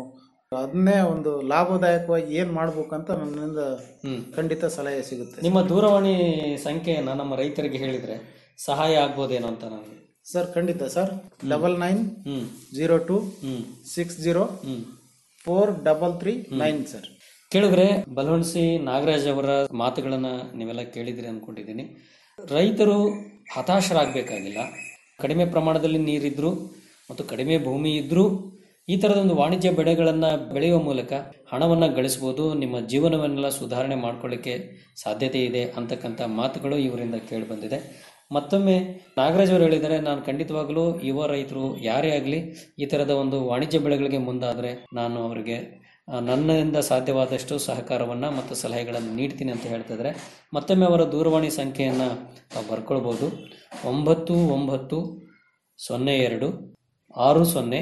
ಅದನ್ನೇ ಒಂದು ಲಾಭದಾಯಕವಾಗಿ ಏನು ಮಾಡ್ಬೇಕಂತ ನನ್ನಿಂದ ಹ್ಮ್. ಖಂಡಿತ ಸಲಹೆ ಸಿಗುತ್ತೆ ನಿಮ್ಮ ದೂರವಾಣಿ ಸಂಖ್ಯೆಯನ್ನು ನಮ್ಮ ರೈತರಿಗೆ ಹೇಳಿದರೆ ಸಹಾಯ ಆಗ್ಬೋದೇನೋ ಅಂತ ನನಗೆ ಸರ್ ಖಂಡಿತ sir double nine hmm zero two hmm six zero hmm four double three nine sir ಕೇಳಿದ್ರೆ ಬಲವಣಿಸಿ ನಾಗರಾಜ್ ಅವರ ಮಾತುಗಳನ್ನ ನೀವೆಲ್ಲ ಕೇಳಿದಿರಿ ಅನ್ಕೊಂಡಿದ್ದೀನಿ ರೈತರು ಹತಾಶರಾಗಬೇಕಾಗಿಲ್ಲ ಕಡಿಮೆ ಪ್ರಮಾಣದಲ್ಲಿ ನೀರಿದ್ರು ಮತ್ತು ಕಡಿಮೆ ಭೂಮಿ ಇದ್ರೂ ಈ ಥರದ ಒಂದು ವಾಣಿಜ್ಯ ಬೆಳೆಗಳನ್ನು ಬೆಳೆಯುವ ಮೂಲಕ ಹಣವನ್ನು ಗಳಿಸ್ಬೋದು ನಿಮ್ಮ ಜೀವನವನ್ನೆಲ್ಲ ಸುಧಾರಣೆ ಮಾಡ್ಕೊಳ್ಳಿಕ್ಕೆ ಸಾಧ್ಯತೆ ಇದೆ ಅಂತಕ್ಕಂಥ ಮಾತುಗಳು ಇವರಿಂದ ಕೇಳಿ ಬಂದಿದೆ ಮತ್ತೊಮ್ಮೆ ನಾಗರಾಜ್ ಅವರು ಹೇಳಿದರೆ ನಾನು ಖಂಡಿತವಾಗಲೂ ಯುವ ರೈತರು ಯಾರೇ ಆಗಲಿ ಈ ಥರದ ಒಂದು ವಾಣಿಜ್ಯ ಬೆಳೆಗಳಿಗೆ ಮುಂದಾದರೆ ನಾನು ಅವರಿಗೆ ಆ, ನನ್ನಿಂದ ಸಾಧ್ಯವಾದಷ್ಟು ಸಹಕಾರವನ್ನು ಮತ್ತು ಸಲಹೆಗಳನ್ನು ನೀಡ್ತೀನಿ ಅಂತ ಹೇಳ್ತಿದ್ರೆ ಮತ್ತೊಮ್ಮೆ ಅವರ ದೂರವಾಣಿ ಸಂಖ್ಯೆಯನ್ನು ತಾವು ಬರ್ಕೊಳ್ಬೋದು ಒಂಬತ್ತು ಒಂಬತ್ತು ಸೊನ್ನೆ ಎರಡು ಆರು ಸೊನ್ನೆ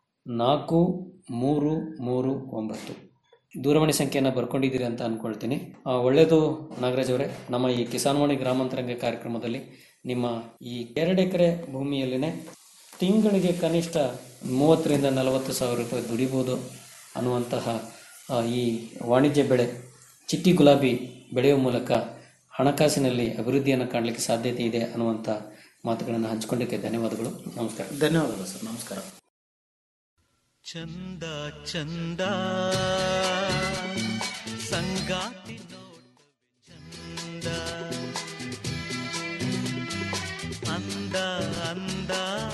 ನಾಲ್ಕು ಮೂರು ಮೂರು ಒಂಬತ್ತು ದೂರವಾಣಿ ಸಂಖ್ಯೆಯನ್ನು ಬರ್ಕೊಂಡಿದ್ದೀರಿ ಅಂತ ಅಂದ್ಕೊಳ್ತೀನಿ ಆ, ಒಳ್ಳೆಯದು ನಾಗರಾಜ್ ಅವರೇ ನಮ್ಮ ಈ ಕಿಸಾನ್ವಾಣಿ ಗ್ರಾಮಾಂತರಂಗ ಕಾರ್ಯಕ್ರಮದಲ್ಲಿ ನಿಮ್ಮ ಈ ಎರಡು ಎಕರೆ ಭೂಮಿಯಲ್ಲಿನೇ ತಿಂಗಳಿಗೆ ಕನಿಷ್ಠ ಮೂವತ್ತರಿಂದ ನಲವತ್ತು ಸಾವಿರ ರೂಪಾಯಿ ದುಡಿಬೋದು ಅನ್ನುವಂತಹ ಆ, ಈ ವಾಣಿಜ್ಯ ಬೆಳೆ ಚಿಟ್ಟಿ ಗುಲಾಬಿ ಬೆಳೆಯುವ ಮೂಲಕ ಹಣಕಾಸಿನಲ್ಲಿ ಅಭಿವೃದ್ಧಿಯನ್ನು ಕಾಣಲಿಕ್ಕೆ ಸಾಧ್ಯತೆ ಇದೆ ಅನ್ನುವಂಥ ಮಾತುಗಳನ್ನು ಹಂಚಿಕೊಂಡಿದ್ದಕ್ಕೆ ಧನ್ಯವಾದಗಳು ನಮಸ್ಕಾರ ಧನ್ಯವಾದಗಳು ಸರ್ ನಮಸ್ಕಾರ ಚಂದ ಚಂದ ಸಂಗಾತಿ ನೋಟವೇ ಚಂದ ಅಂದ ಅಂದ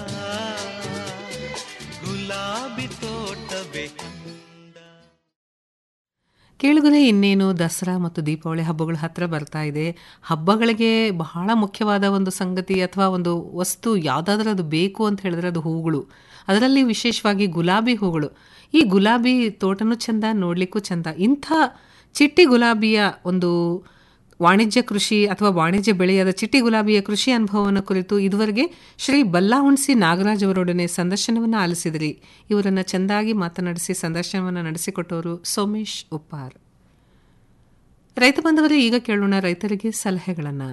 ಗುಲಾಬಿ ತೋಟವೇ ಅಂದ ಕೇಳುಗರೆ ಇನ್ನೇನು ದಸರಾ ಮತ್ತು ದೀಪಾವಳಿ ಹಬ್ಬಗಳು ಹತ್ರ ಬರ್ತಾ ಇದೆ ಹಬ್ಬಗಳಿಗೆ ಬಹಳ ಮುಖ್ಯವಾದ ಒಂದು ಸಂಗತಿ ಅಥವಾ ಒಂದು ವಸ್ತು ಯಾವುದಾದ್ರೂ ಅದು ಬೇಕು ಅಂತ ಹೇಳಿದ್ರೆ ಅದು ಹೂಗಳು ಅದರಲ್ಲಿ ವಿಶೇಷವಾಗಿ ಗುಲಾಬಿ ಹೂಗಳು ಈ ಗುಲಾಬಿ ತೋಟನೂ ಚಂದ ನೋಡಲಿಕ್ಕೂ ಚಂದ ಇಂಥ ಚಿಟ್ಟಿ ಗುಲಾಬಿಯ ಒಂದು ವಾಣಿಜ್ಯ ಕೃಷಿ ಅಥವಾ ವಾಣಿಜ್ಯ ಬೆಳೆಯಾದ ಚಿಟ್ಟಿ ಗುಲಾಬಿಯ ಕೃಷಿ ಅನುಭವವನ್ನು ಕುರಿತು ಇದುವರೆಗೆ ಶ್ರೀ ಬಲ್ಲಾಹುಣ್ಸಿ ನಾಗರಾಜ್ ಅವರೊಡನೆ ಸಂದರ್ಶನವನ್ನು ಆಲಿಸಿದಿರಿ ಇವರನ್ನು ಚೆಂದಾಗಿ ಮಾತನಾಡಿಸಿ ಸಂದರ್ಶನವನ್ನು ನಡೆಸಿಕೊಟ್ಟವರು ಸೋಮೇಶ್ ಉಪ್ಪಾರ್ ರೈತ ಬಂದವರೇ ಈಗ ಕೇಳೋಣ ರೈತರಿಗೆ ಸಲಹೆಗಳನ್ನು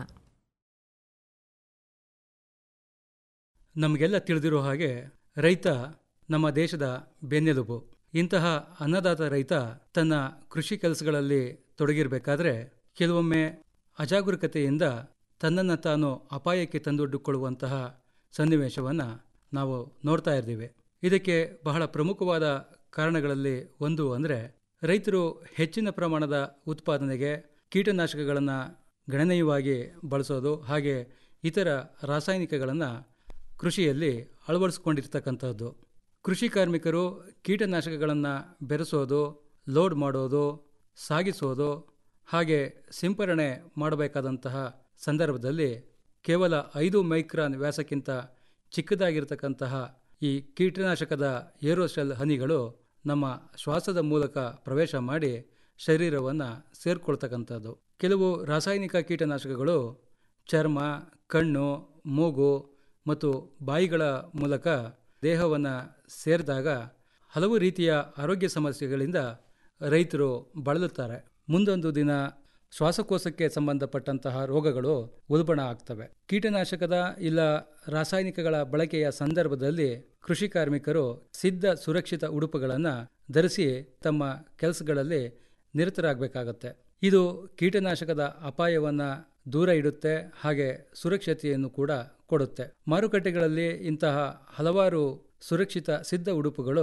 ನಮಗೆಲ್ಲ ತಿಳಿದಿರೋ ಹಾಗೆ ರೈತ ನಮ್ಮ ದೇಶದ ಬೆನ್ನೆಲುಬು ಇಂತಹ ಅನ್ನದಾತ ರೈತ ತನ್ನ ಕೃಷಿ ಕೆಲಸಗಳಲ್ಲಿ ತೊಡಗಿರಬೇಕಾದ್ರೆ ಕೆಲವೊಮ್ಮೆ ಅಜಾಗರೂಕತೆಯಿಂದ ತನ್ನನ್ನು ತಾನು ಅಪಾಯಕ್ಕೆ ತಂದೊಡ್ಡಿಕೊಳ್ಳುವಂತಹ ಸನ್ನಿವೇಶವನ್ನು ನಾವು ನೋಡ್ತಾ ಇದ್ದೀವಿ ಇದಕ್ಕೆ ಬಹಳ ಪ್ರಮುಖವಾದ ಕಾರಣಗಳಲ್ಲಿ ಒಂದು ಅಂದರೆ ರೈತರು ಹೆಚ್ಚಿನ ಪ್ರಮಾಣದ ಉತ್ಪಾದನೆಗೆ ಕೀಟನಾಶಕಗಳನ್ನು ಗಣನೀಯವಾಗಿ ಬಳಸೋದು ಹಾಗೆ ಇತರ ರಾಸಾಯನಿಕಗಳನ್ನು ಕೃಷಿಯಲ್ಲಿ ಅಳವಡಿಸ್ಕೊಂಡಿರ್ತಕ್ಕಂಥದ್ದು ಕೃಷಿ ಕಾರ್ಮಿಕರು ಕೀಟನಾಶಕಗಳನ್ನು ಬೆರೆಸೋದು ಲೋಡ್ ಮಾಡೋದು ಸಾಗಿಸೋದು ಹಾಗೆ ಸಿಂಪರಣೆ ಮಾಡಬೇಕಾದಂತಹ ಸಂದರ್ಭದಲ್ಲಿ ಕೇವಲ ಐದು ಮೈಕ್ರಾನ್ ವ್ಯಾಸಕ್ಕಿಂತ ಚಿಕ್ಕದಾಗಿರ್ತಕ್ಕಂತಹ ಈ ಕೀಟನಾಶಕದ ಏರೋಸೆಲ್ ಹನಿಗಳು ನಮ್ಮ ಶ್ವಾಸದ ಮೂಲಕ ಪ್ರವೇಶ ಮಾಡಿ ಶರೀರವನ್ನು ಸೇರ್ಕೊಳ್ತಕ್ಕಂಥದ್ದು ಕೆಲವು ರಾಸಾಯನಿಕ ಕೀಟನಾಶಕಗಳು ಚರ್ಮ ಕಣ್ಣು ಮೂಗು ಮತ್ತು ಬಾಯಿಗಳ ಮೂಲಕ ದೇಹವನ್ನು ಸೇರಿದಾಗ ಹಲವು ರೀತಿಯ ಆರೋಗ್ಯ ಸಮಸ್ಯೆಗಳಿಂದ ರೈತರು ಬಳಲುತ್ತಾರೆ ಮುಂದೊಂದು ದಿನ ಶ್ವಾಸಕೋಶಕ್ಕೆ ಸಂಬಂಧಪಟ್ಟಂತಹ ರೋಗಗಳು ಉಲ್ಬಣ ಆಗ್ತವೆ ಕೀಟನಾಶಕದ ಇಲ್ಲ ರಾಸಾಯನಿಕಗಳ ಬಳಕೆಯ ಸಂದರ್ಭದಲ್ಲಿ ಕೃಷಿ ಕಾರ್ಮಿಕರು ಸಿದ್ಧ ಸುರಕ್ಷಿತ ಉಡುಪುಗಳನ್ನು ಧರಿಸಿ ತಮ್ಮ ಕೆಲಸಗಳಲ್ಲಿ ನಿರತರಾಗಬೇಕಾಗತ್ತೆ ಇದು ಕೀಟನಾಶಕದ ಅಪಾಯವನ್ನು ದೂರ ಇಡುತ್ತೆ ಹಾಗೆ ಸುರಕ್ಷತೆಯನ್ನು ಕೂಡ ಕೊಡುತ್ತೆ ಮಾರುಕಟ್ಟೆಗಳಲ್ಲಿ ಇಂತಹ ಹಲವಾರು ಸುರಕ್ಷಿತ ಸಿದ್ಧ ಉಡುಪುಗಳು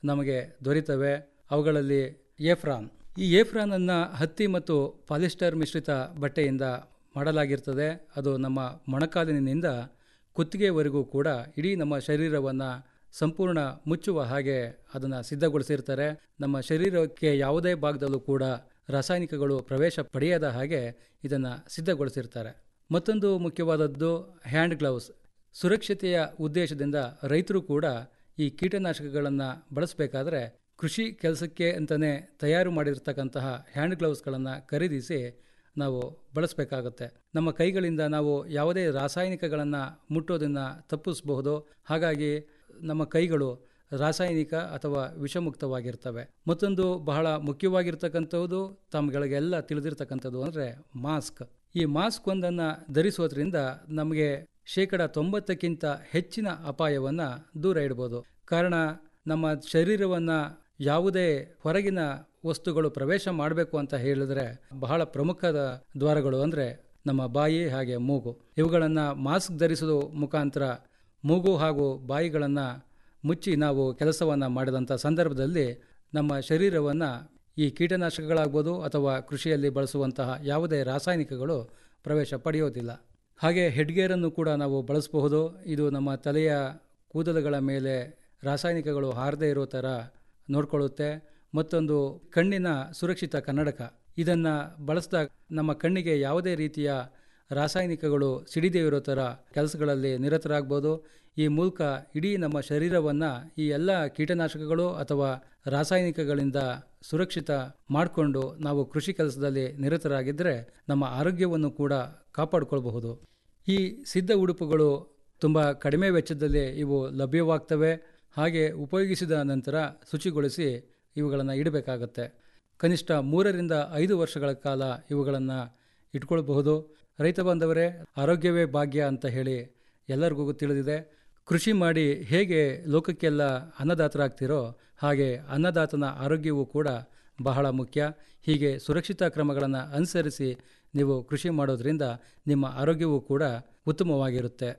ನಮಗೆ ದೊರೀತವೆ ಅವುಗಳಲ್ಲಿ ಏಫ್ರಾನ್ ಈ ಏಫ್ರಾನನ್ನು ಹತ್ತಿ ಮತ್ತು ಪಾಲಿಸ್ಟರ್ ಮಿಶ್ರಿತ ಬಟ್ಟೆಯಿಂದ ಮಾಡಲಾಗಿರ್ತದೆ ಅದು ನಮ್ಮ ಮೊಣಕಾಲಿನಿಂದ ಕುತ್ತಿಗೆವರೆಗೂ ಕೂಡ ಇಡೀ ನಮ್ಮ ಶರೀರವನ್ನು ಸಂಪೂರ್ಣ ಮುಚ್ಚುವ ಹಾಗೆ ಅದನ್ನು ಸಿದ್ಧಗೊಳಿಸಿರ್ತಾರೆ ನಮ್ಮ ಶರೀರಕ್ಕೆ ಯಾವುದೇ ಭಾಗದಲ್ಲೂ ಕೂಡ ರಾಸಾಯನಿಕಗಳು ಪ್ರವೇಶ ಪಡೆಯದ ಹಾಗೆ ಇದನ್ನು ಸಿದ್ಧಗೊಳಿಸಿರ್ತಾರೆ ಮತ್ತೊಂದು ಮುಖ್ಯವಾದದ್ದು ಹ್ಯಾಂಡ್ ಗ್ಲೌಸ್ ಸುರಕ್ಷತೆಯ ಉದ್ದೇಶದಿಂದ ರೈತರು ಕೂಡ ಈ ಕೀಟನಾಶಕಗಳನ್ನು ಬಳಸಬೇಕಾದ್ರೆ ಕೃಷಿ ಕೆಲಸಕ್ಕೆ ಅಂತಲೇ ತಯಾರು ಮಾಡಿರ್ತಕ್ಕಂತಹ ಹ್ಯಾಂಡ್ ಗ್ಲೌಸ್ಗಳನ್ನು ಖರೀದಿಸಿ ನಾವು ಬಳಸಬೇಕಾಗುತ್ತೆ ನಮ್ಮ ಕೈಗಳಿಂದ ನಾವು ಯಾವುದೇ ರಾಸಾಯನಿಕಗಳನ್ನು ಮುಟ್ಟೋದನ್ನು ತಪ್ಪಿಸಬಹುದು ಹಾಗಾಗಿ ನಮ್ಮ ಕೈಗಳು ರಾಸಾಯನಿಕ ಅಥವಾ ವಿಷಮುಕ್ತವಾಗಿರ್ತವೆ ಮತ್ತೊಂದು ಬಹಳ ಮುಖ್ಯವಾಗಿರ್ತಕ್ಕಂಥದ್ದು ತಮ್ಮಗಳಿಗೆಲ್ಲ ತಿಳಿದಿರ್ತಕ್ಕಂಥದ್ದು ಅಂದರೆ ಮಾಸ್ಕ್ ಈ ಮಾಸ್ಕ್ ಒಂದನ್ನು ಧರಿಸೋದ್ರಿಂದ ನಮಗೆ ಶೇಕಡ ತೊಂಬತ್ತಕ್ಕಿಂತ ಹೆಚ್ಚಿನ ಅಪಾಯವನ್ನು ದೂರ ಇಡ್ಬೋದು ಕಾರಣ ನಮ್ಮ ಶರೀರವನ್ನು ಯಾವುದೇ ಹೊರಗಿನ ವಸ್ತುಗಳು ಪ್ರವೇಶ ಮಾಡಬೇಕು ಅಂತ ಹೇಳಿದ್ರೆ ಬಹಳ ಪ್ರಮುಖದ ದ್ವಾರಗಳು ಅಂದರೆ ನಮ್ಮ ಬಾಯಿ ಹಾಗೆ ಮೂಗು ಇವುಗಳನ್ನು ಮಾಸ್ಕ್ ಧರಿಸೋದು ಮುಖಾಂತರ ಮೂಗು ಹಾಗೂ ಬಾಯಿಗಳನ್ನು ಮುಚ್ಚಿ ನಾವು ಕೆಲಸವನ್ನು ಮಾಡಿದಂಥ ಸಂದರ್ಭದಲ್ಲಿ ನಮ್ಮ ಶರೀರವನ್ನು ಈ ಕೀಟನಾಶಕಗಳಾಗ್ಬೋದು ಅಥವಾ ಕೃಷಿಯಲ್ಲಿ ಬಳಸುವಂತಹ ಯಾವುದೇ ರಾಸಾಯನಿಕಗಳು ಪ್ರವೇಶ ಪಡೆಯೋದಿಲ್ಲ ಹಾಗೆ ಹೆಡ್ಗೇರನ್ನು ಕೂಡ ನಾವು ಬಳಸಬಹುದು ಇದು ನಮ್ಮ ತಲೆಯ ಕೂದಲುಗಳ ಮೇಲೆ ರಾಸಾಯನಿಕಗಳು ಹಾರದೇ ಇರೋ ಥರ ನೋಡ್ಕೊಳ್ಳುತ್ತೆ ಮತ್ತೊಂದು ಕಣ್ಣಿನ ಸುರಕ್ಷಿತ ಕನ್ನಡಕ ಇದನ್ನು ಬಳಸಿದಾಗ ನಮ್ಮ ಕಣ್ಣಿಗೆ ಯಾವುದೇ ರೀತಿಯ ರಾಸಾಯನಿಕಗಳು ಸಿಡಿದೇ ಇರೋ ಥರ ಕೆಲಸಗಳಲ್ಲಿ ನಿರತರಾಗ್ಬೋದು ಈ ಮೂಲಕ ಇಡೀ ನಮ್ಮ ಶರೀರವನ್ನು ಈ ಎಲ್ಲ ಕೀಟನಾಶಕಗಳು ಅಥವಾ ರಾಸಾಯನಿಕಗಳಿಂದ ಸುರಕ್ಷಿತ ಮಾಡಿಕೊಂಡು ನಾವು ಕೃಷಿ ಕೆಲಸದಲ್ಲಿ ನಿರತರಾಗಿದ್ದರೆ ನಮ್ಮ ಆರೋಗ್ಯವನ್ನು ಕೂಡ ಕಾಪಾಡಿಕೊಳ್ಬಹುದು ಈ ಸಿದ್ಧ ಉಡುಪುಗಳು ತುಂಬ ಕಡಿಮೆ ವೆಚ್ಚದಲ್ಲಿ ಇವು ಲಭ್ಯವಾಗ್ತವೆ ಹಾಗೆ ಉಪಯೋಗಿಸಿದ ನಂತರ ಶುಚಿಗೊಳಿಸಿ ಇವುಗಳನ್ನು ಇಡಬೇಕಾಗತ್ತೆ ಕನಿಷ್ಠ ಮೂರರಿಂದ ಐದು ವರ್ಷಗಳ ಕಾಲ ಇವುಗಳನ್ನು ಇಟ್ಕೊಳ್ಬಹುದು ರೈತ ಬಾಂಧವರೇ ಆರೋಗ್ಯವೇ ಭಾಗ್ಯ ಅಂತ ಹೇಳಿ ಎಲ್ಲರಿಗೂ ತಿಳಿದಿದೆ ಕೃಷಿ ಮಾಡಿ ಹೇಗೆ ಲೋಕಕ್ಕೆಲ್ಲ ಅನ್ನದಾತರಾಗ್ತಿರೋ ಹಾಗೆ ಅನ್ನದಾತನ ಆರೋಗ್ಯವೂ ಕೂಡ ಬಹಳ ಮುಖ್ಯ ಹೀಗೆ ಸುರಕ್ಷಿತ ಕ್ರಮಗಳನ್ನು ಅನುಸರಿಸಿ ನೀವು ಕೃಷಿ ಮಾಡೋದ್ರಿಂದ ನಿಮ್ಮ ಆರೋಗ್ಯವೂ ಕೂಡ ಉತ್ತಮವಾಗಿರುತ್ತೆ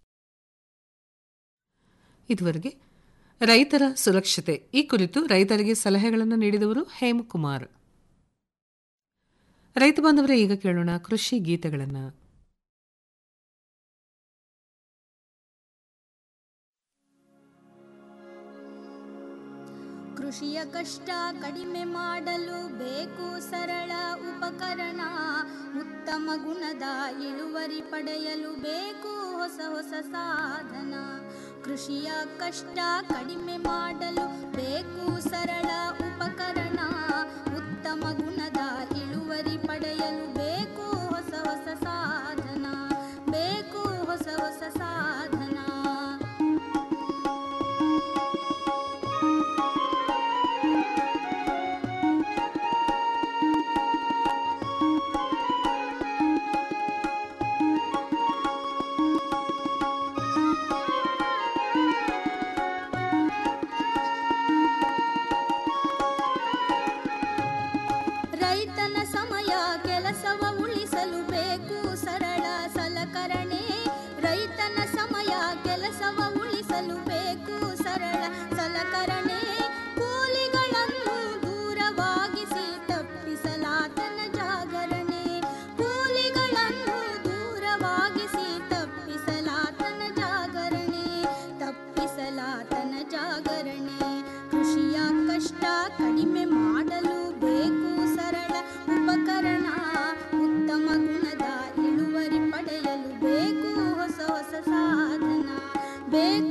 ಇದುವರೆಗೆ ರೈತರ ಸುರಕ್ಷತೆ ಈ ಕುರಿತು ರೈತರಿಗೆ ಸಲಹೆಗಳನ್ನು ನೀಡಿದವರು ಹೇಮಕುಮಾರ್ ರೈತ ಬಾಂಧವರೇ ಈಗ ಕೇಳೋಣ ಕೃಷಿ ಗೀತೆಗಳನ್ನು ಕೃಷಿಯ ಕಷ್ಟ ಕಡಿಮೆ ಮಾಡಲು ಬೇಕು ಸರಳ ಉಪಕರಣ ಉತ್ತಮ ಗುಣದ ಇಳುವರಿ ಪಡೆಯಲು ಬೇಕು ಹೊಸ ಹೊಸ ಸಾಧನ ಕೃಷಿಯ ಕಷ್ಟ ಕಡಿಮೆ ಮಾಡಲು ಬೇಕು ಸರಳ ಉಪಕರಣ ಉತ್ತಮ ಗುಣದ ಇಳುವರಿ ಪಡೆಯಲು ಬೇಕು ಹೊಸ ಹೊಸ ಸಾಧನ ಬೇಕು ಹೊಸ ಹೊಸ ಸಾಧನ ರೈತನ ಸಮಯ ಕೆಲಸವ ಉಳಿಸಲು ಬೇಕು ಸರಳ ಸಲಕರಣೆ ರೈತನ ಸಮಯ ಕೆಲಸವ ಉಳಿಸಲು ಬೇಕು ಸರಳ ಸಲಕರಣೆ ಕೂಲಿಗಳನ್ನು ದೂರವಾಗಿಸಿ ತಪ್ಪಿಸಲಾತನ ಜಾಗರಣೆ ಕೂಲಿಗಳನ್ನು ದೂರವಾಗಿಸಿ ತಪ್ಪಿಸಲಾತನ ಜಾಗರಣೆ ತಪ್ಪಿಸಲಾತನ ಜಾಗರಣೆ ಕೃಷಿಯ ಕಷ್ಟ ಕಡಿಮೆ ಮಾಡಲು ಬೇಕು ಸರಳ ಉಪಕರಣ ಉತ್ತಮ ಗುಣದ ಇಳುವರಿ ಪಡೆಯಲು ಬೇಕು ಹೊಸ ಹೊಸ ಸಾಧನ ಬೇಕು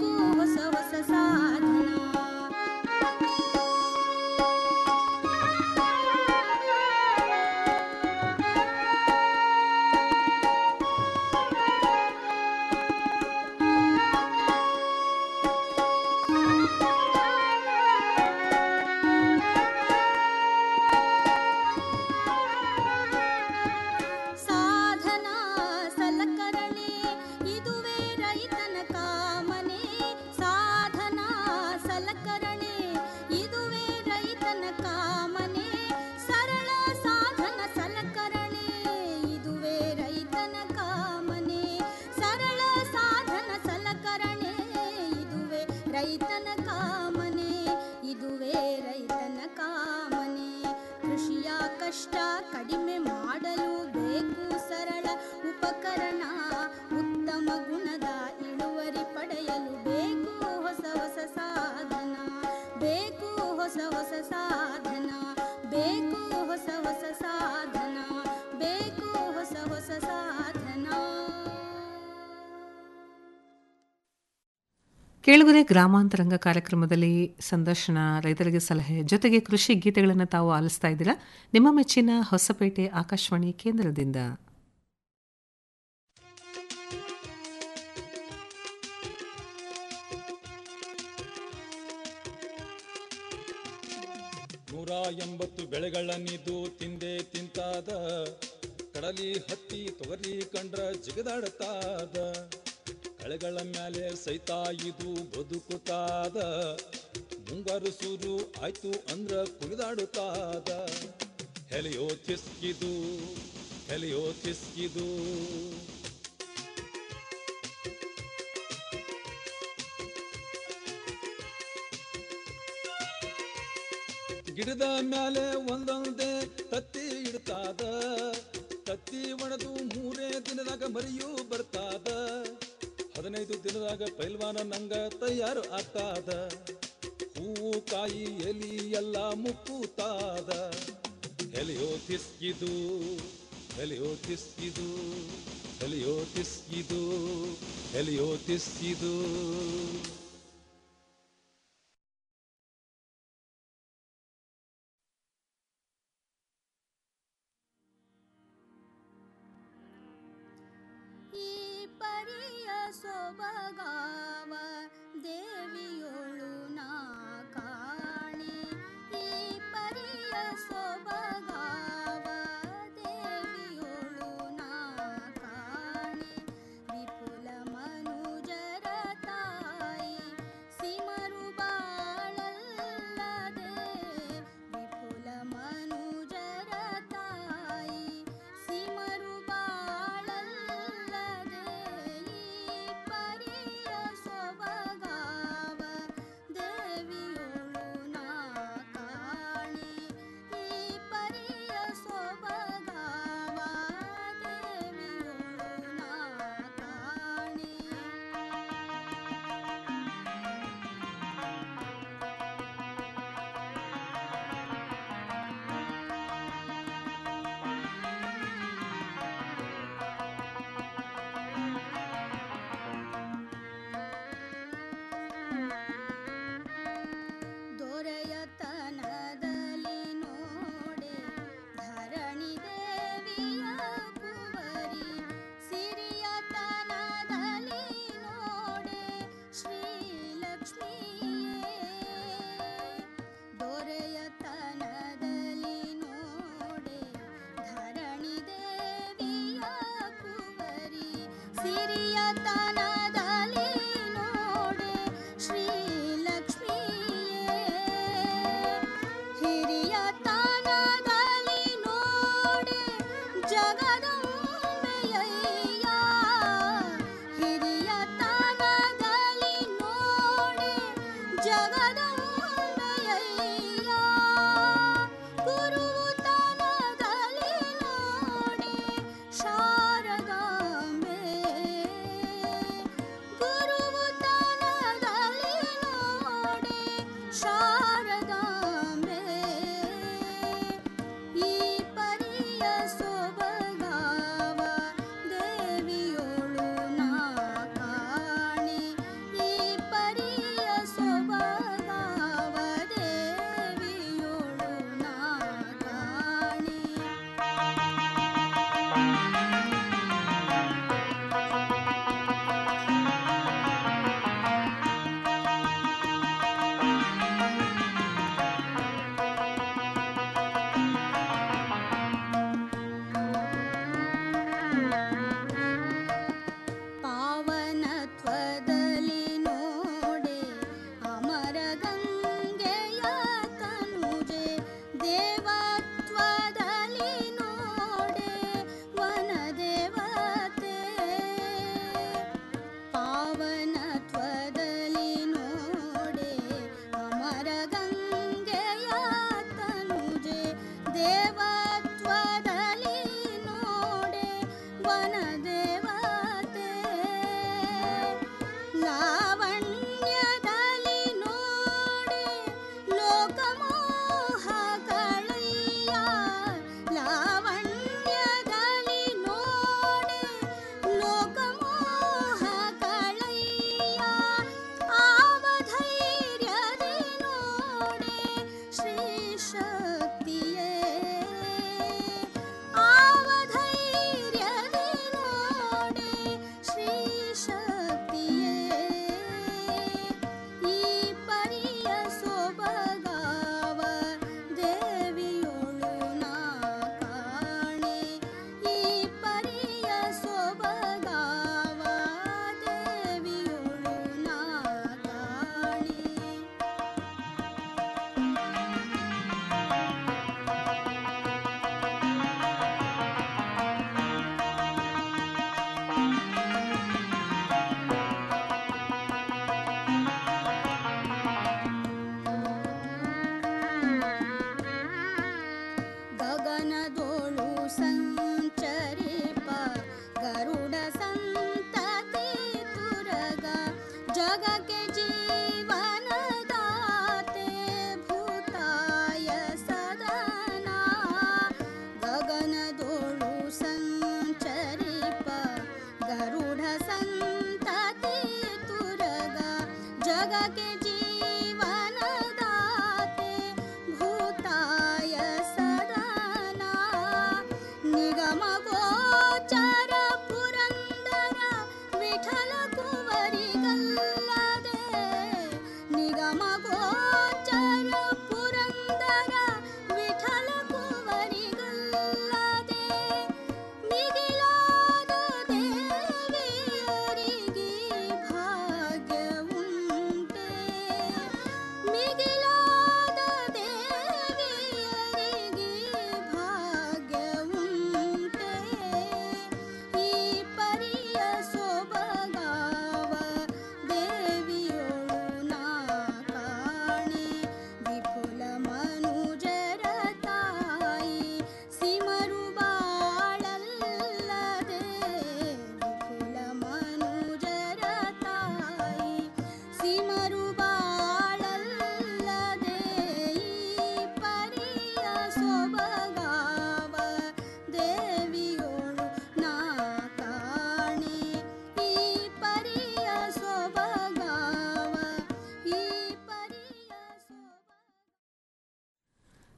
ದುಡಿಮೆ ಮಾಡಲು ಬೇಕು ಸರಳ ಉಪಕರಣ ಉತ್ತಮ ಗುಣದ ಇಳುವರಿ ಪಡೆಯಲು ಬೇಕು ಹೊಸ ಹೊಸ ಸಾಧನ ಬೇಕು ಹೊಸ ಹೊಸ ಸಾಧನ ಬೇಕು ಹೊಸ ಹೊಸ ಸಾಧನ ಬೇಕು ಹೊಸ ಹೊಸ ಸಾಧನ ಕೇಳುಗರೆ ಗ್ರಾಮಾಂತರಂಗ ಕಾರ್ಯಕ್ರಮದಲ್ಲಿ ಸಂದರ್ಶನ ರೈತರಿಗೆ ಸಲಹೆ ಜೊತೆಗೆ ಕೃಷಿ ಗೀತೆಗಳನ್ನು ತಾವು ಆಲಿಸ್ತಾ ಇದ್ದೀರಾ ನಿಮ್ಮ ಮೆಚ್ಚಿನ ಹೊಸಪೇಟೆ ಆಕಾಶವಾಣಿ ಕೇಂದ್ರದಿಂದ ನೂರ ಎಂಬತ್ತು ಬೆಳೆಗಳನ್ನಿದು ತಿಂದೆ ತಿಂತಾದ ಕಡಲಿ ಹತ್ತಿ ತೊಗರಿ ಕಂಡ್ರ ಜಿಗದಾಡ್ತಾದ ಕಳೆಗಳ ಮ್ಯಾಲೆ ಸೈತ ಇದು ಬದುಕುತ್ತಾದ ಮುಂಗಾರು ಸುರು ಆಯ್ತು ಅಂದ್ರ ಕುಣಿದಾಡುತ್ತಾದ ಹೆಲಿಯೋ ತಿಸ್ಕಿದು ಹೆಲಿಯೋ ತಿಸ್ಕಿದು ಗಿಡದ ಮ್ಯಾಲೆ ಒಂದೊಂದೇ ತತ್ತಿ ಇಡ್ತಾದ ತತ್ತಿ ಒಣದು ಮೂರೇ ದಿನದಾಗ ಮರಿಯೂ ಬರ್ತಾದ ಹದಿನೈದು ದಿನದಾಗ ಪೈಲ್ವಾನ ನಂಗ ತಯಾರು ಆಗ್ತಾದ ಹೂವು ಕಾಯಿ ಎಲಿ ಎಲ್ಲ ಮುಕ್ಕುತ್ತಾದ ಎಲಿಯೋ ತಿಸ್ಕಿದು ಎಲಿಯೋ ತಿಸ್ಕಿದು ಎಲಿಯೋ ತಿಸ್ಕಿದು ಎಲಿಯೋ ತಿಸ್ಕಿದು ಈ ಪರಿಯ ಸೊಬಗಾವ ದೇವಿಯೊಳು ನಾ ಕಾಣೆ ಈ ಪರಿಯ ಸೊಬಗಾವ ದೇವಿಯೊಳು ನಾ ಕಾಣೆ ವಿಪುಲ ಮನುಜರ ತಾಯಿ ಸಿಮರು ಬಾಳಲ್ಲದೆ ವಿಪುಲ ಮನುಜರ ತಾಯಿ ಸಿಮರು ಬಾಳಲ್ಲದೆ ಈ ಪರಿಯ ಸೊಬಗಾವ ದೇವಿಯೊಳು ನಾ ಕಾಣೆ ಈ ಪರಿಯ ಸೊಬಗಾವ ದೇವಿಯೊಳು ನಾ ಕಾಣೆ ದೊರೆಯತನದಲ್ಲಿ ನೋಡೆ ಧರಣಿ ದೇವಿಯ ಕುವರಿ ಸಿರಿಯತನದಲ್ಲಿ ನೋಡೆ ಶ್ರೀಲಕ್ಷ್ಮಿಯೇ ದೊರೆಯತನದಲ್ಲಿ ನೋಡೆ ಧರಣಿ ದೇವಿಯ ಕುವರಿ ಸಿರಿಯತನದಲ್ಲಿ ನೋಡೆ ಶ್ರೀಲಕ್ಷ್ಮಿಯೇ ಹಿರಿಯತನದಲ್ಲಿ ನೋಡೆ ಜಗದಂಬೆಯಯ್ಯ ಹಿರಿಯತನದಲ್ಲಿ ನೋಡೆ ಜಗದಂಬೆಯಯ್ಯ ಗುರುತನದಲ್ಲಿ ನೋಡೆ ಶಾರದಾಂಬೆ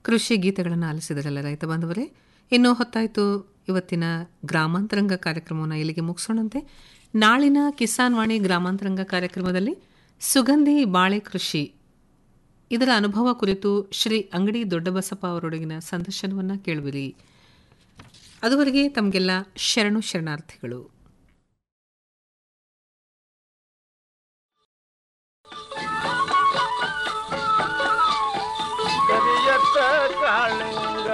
ಕೃಷಿ ಗೀತೆಗಳನ್ನು ಆಲಿಸಿದರಲ್ಲ ರೈತ ಬಾಂಧವರೇ ಇನ್ನೂ ಹೊತ್ತಾಯಿತು ಇವತ್ತಿನ ಗ್ರಾಮಾಂತರಂಗ ಕಾರ್ಯಕ್ರಮವನ್ನು ಇಲ್ಲಿಗೆ ಮುಗಿಸೋಣಂತೆ ನಾಳಿನ ಕಿಸಾನ್ ವಾಣಿ ಗ್ರಾಮಾಂತರಂಗ ಕಾರ್ಯಕ್ರಮದಲ್ಲಿ ಸುಗಂಧಿ ಬಾಳೆ ಕೃಷಿ ಇದರ ಅನುಭವ ಕುರಿತು ಶ್ರೀ ಅಂಗಡಿ ದೊಡ್ಡಬಸಪ್ಪ ಅವರೊಡಗಿನ ಸಂದರ್ಶನವನ್ನು ಕೇಳುವಿರಿ ಅದುವರೆಗೆ ತಮಗೆಲ್ಲ ಶರಣು ಶರಣಾರ್ಥಿಗಳು ಕರಿಯತ್ತ ಕಾಳಿಂಗ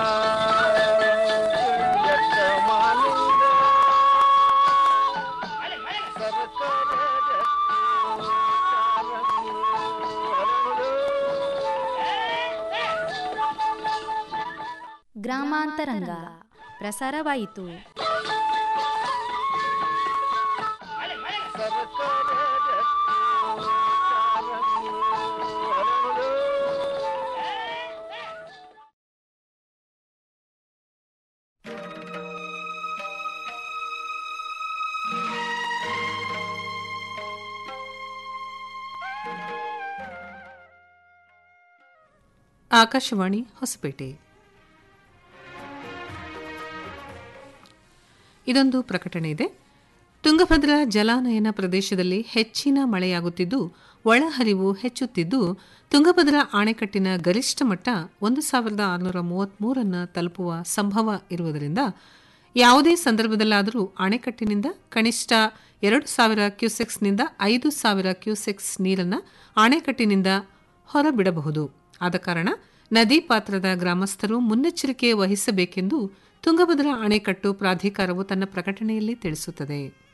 ಕರಿಯತ್ತ ಮಾಲಿಂಗ ಸರಸರ ಜತ್ತಿ ಕಾರಂಗಿ ಹರಡು. ಗ್ರಾಮಾಂತರಂಗ ಪ್ರಸಾರವಾಯಿತು ಸರಸರ ಜತ್ತಿ ಕಾರಂಗಿ ಹರಡು. ಆಕಾಶವಾಣಿ ಹೊಸಪೇಟೆ ಇದೊಂದು ಪ್ರಕಟಣೆ ಇದೆ ತುಂಗಭದ್ರಾ ಜಲಾನಯನ ಪ್ರದೇಶದಲ್ಲಿ ಹೆಚ್ಚಿನ ಮಳೆಯಾಗುತ್ತಿದ್ದು ಒಳಹರಿವು ಹೆಚ್ಚುತ್ತಿದ್ದು ತುಂಗಭದ್ರಾ ಅಣೆಕಟ್ಟಿನ ಗರಿಷ್ಠ ಮಟ್ಟ ಒಂದು ಸಾವಿರದ ಆರುನೂರ ಮೂವತ್ತ್ಮೂರನ್ನು ತಲುಪುವ ಸಂಭವ ಇರುವುದರಿಂದ ಯಾವುದೇ ಸಂದರ್ಭದಲ್ಲಾದರೂ ಅಣೆಕಟ್ಟಿನಿಂದ ಕನಿಷ್ಠ ಎರಡು ಸಾವಿರ ಕ್ಯೂಸೆಕ್ಸ್ನಿಂದ ಐದು ಸಾವಿರ ಕ್ಯೂಸೆಕ್ಸ್ ನೀರನ್ನು ಅಣೆಕಟ್ಟಿನಿಂದ ಹೊರಬಿಡಬಹುದು ಆದ ಕಾರಣ ನದಿ ಪಾತ್ರದ ಗ್ರಾಮಸ್ಥರು ಮುನ್ನೆಚ್ಚರಿಕೆ ವಹಿಸಬೇಕೆಂದು ತುಂಗಭದ್ರಾ ಅಣೆಕಟ್ಟು ಪ್ರಾಧಿಕಾರವು ತನ್ನ ಪ್ರಕಟಣೆಯಲ್ಲಿ ತಿಳಿಸುತ್ತದೆ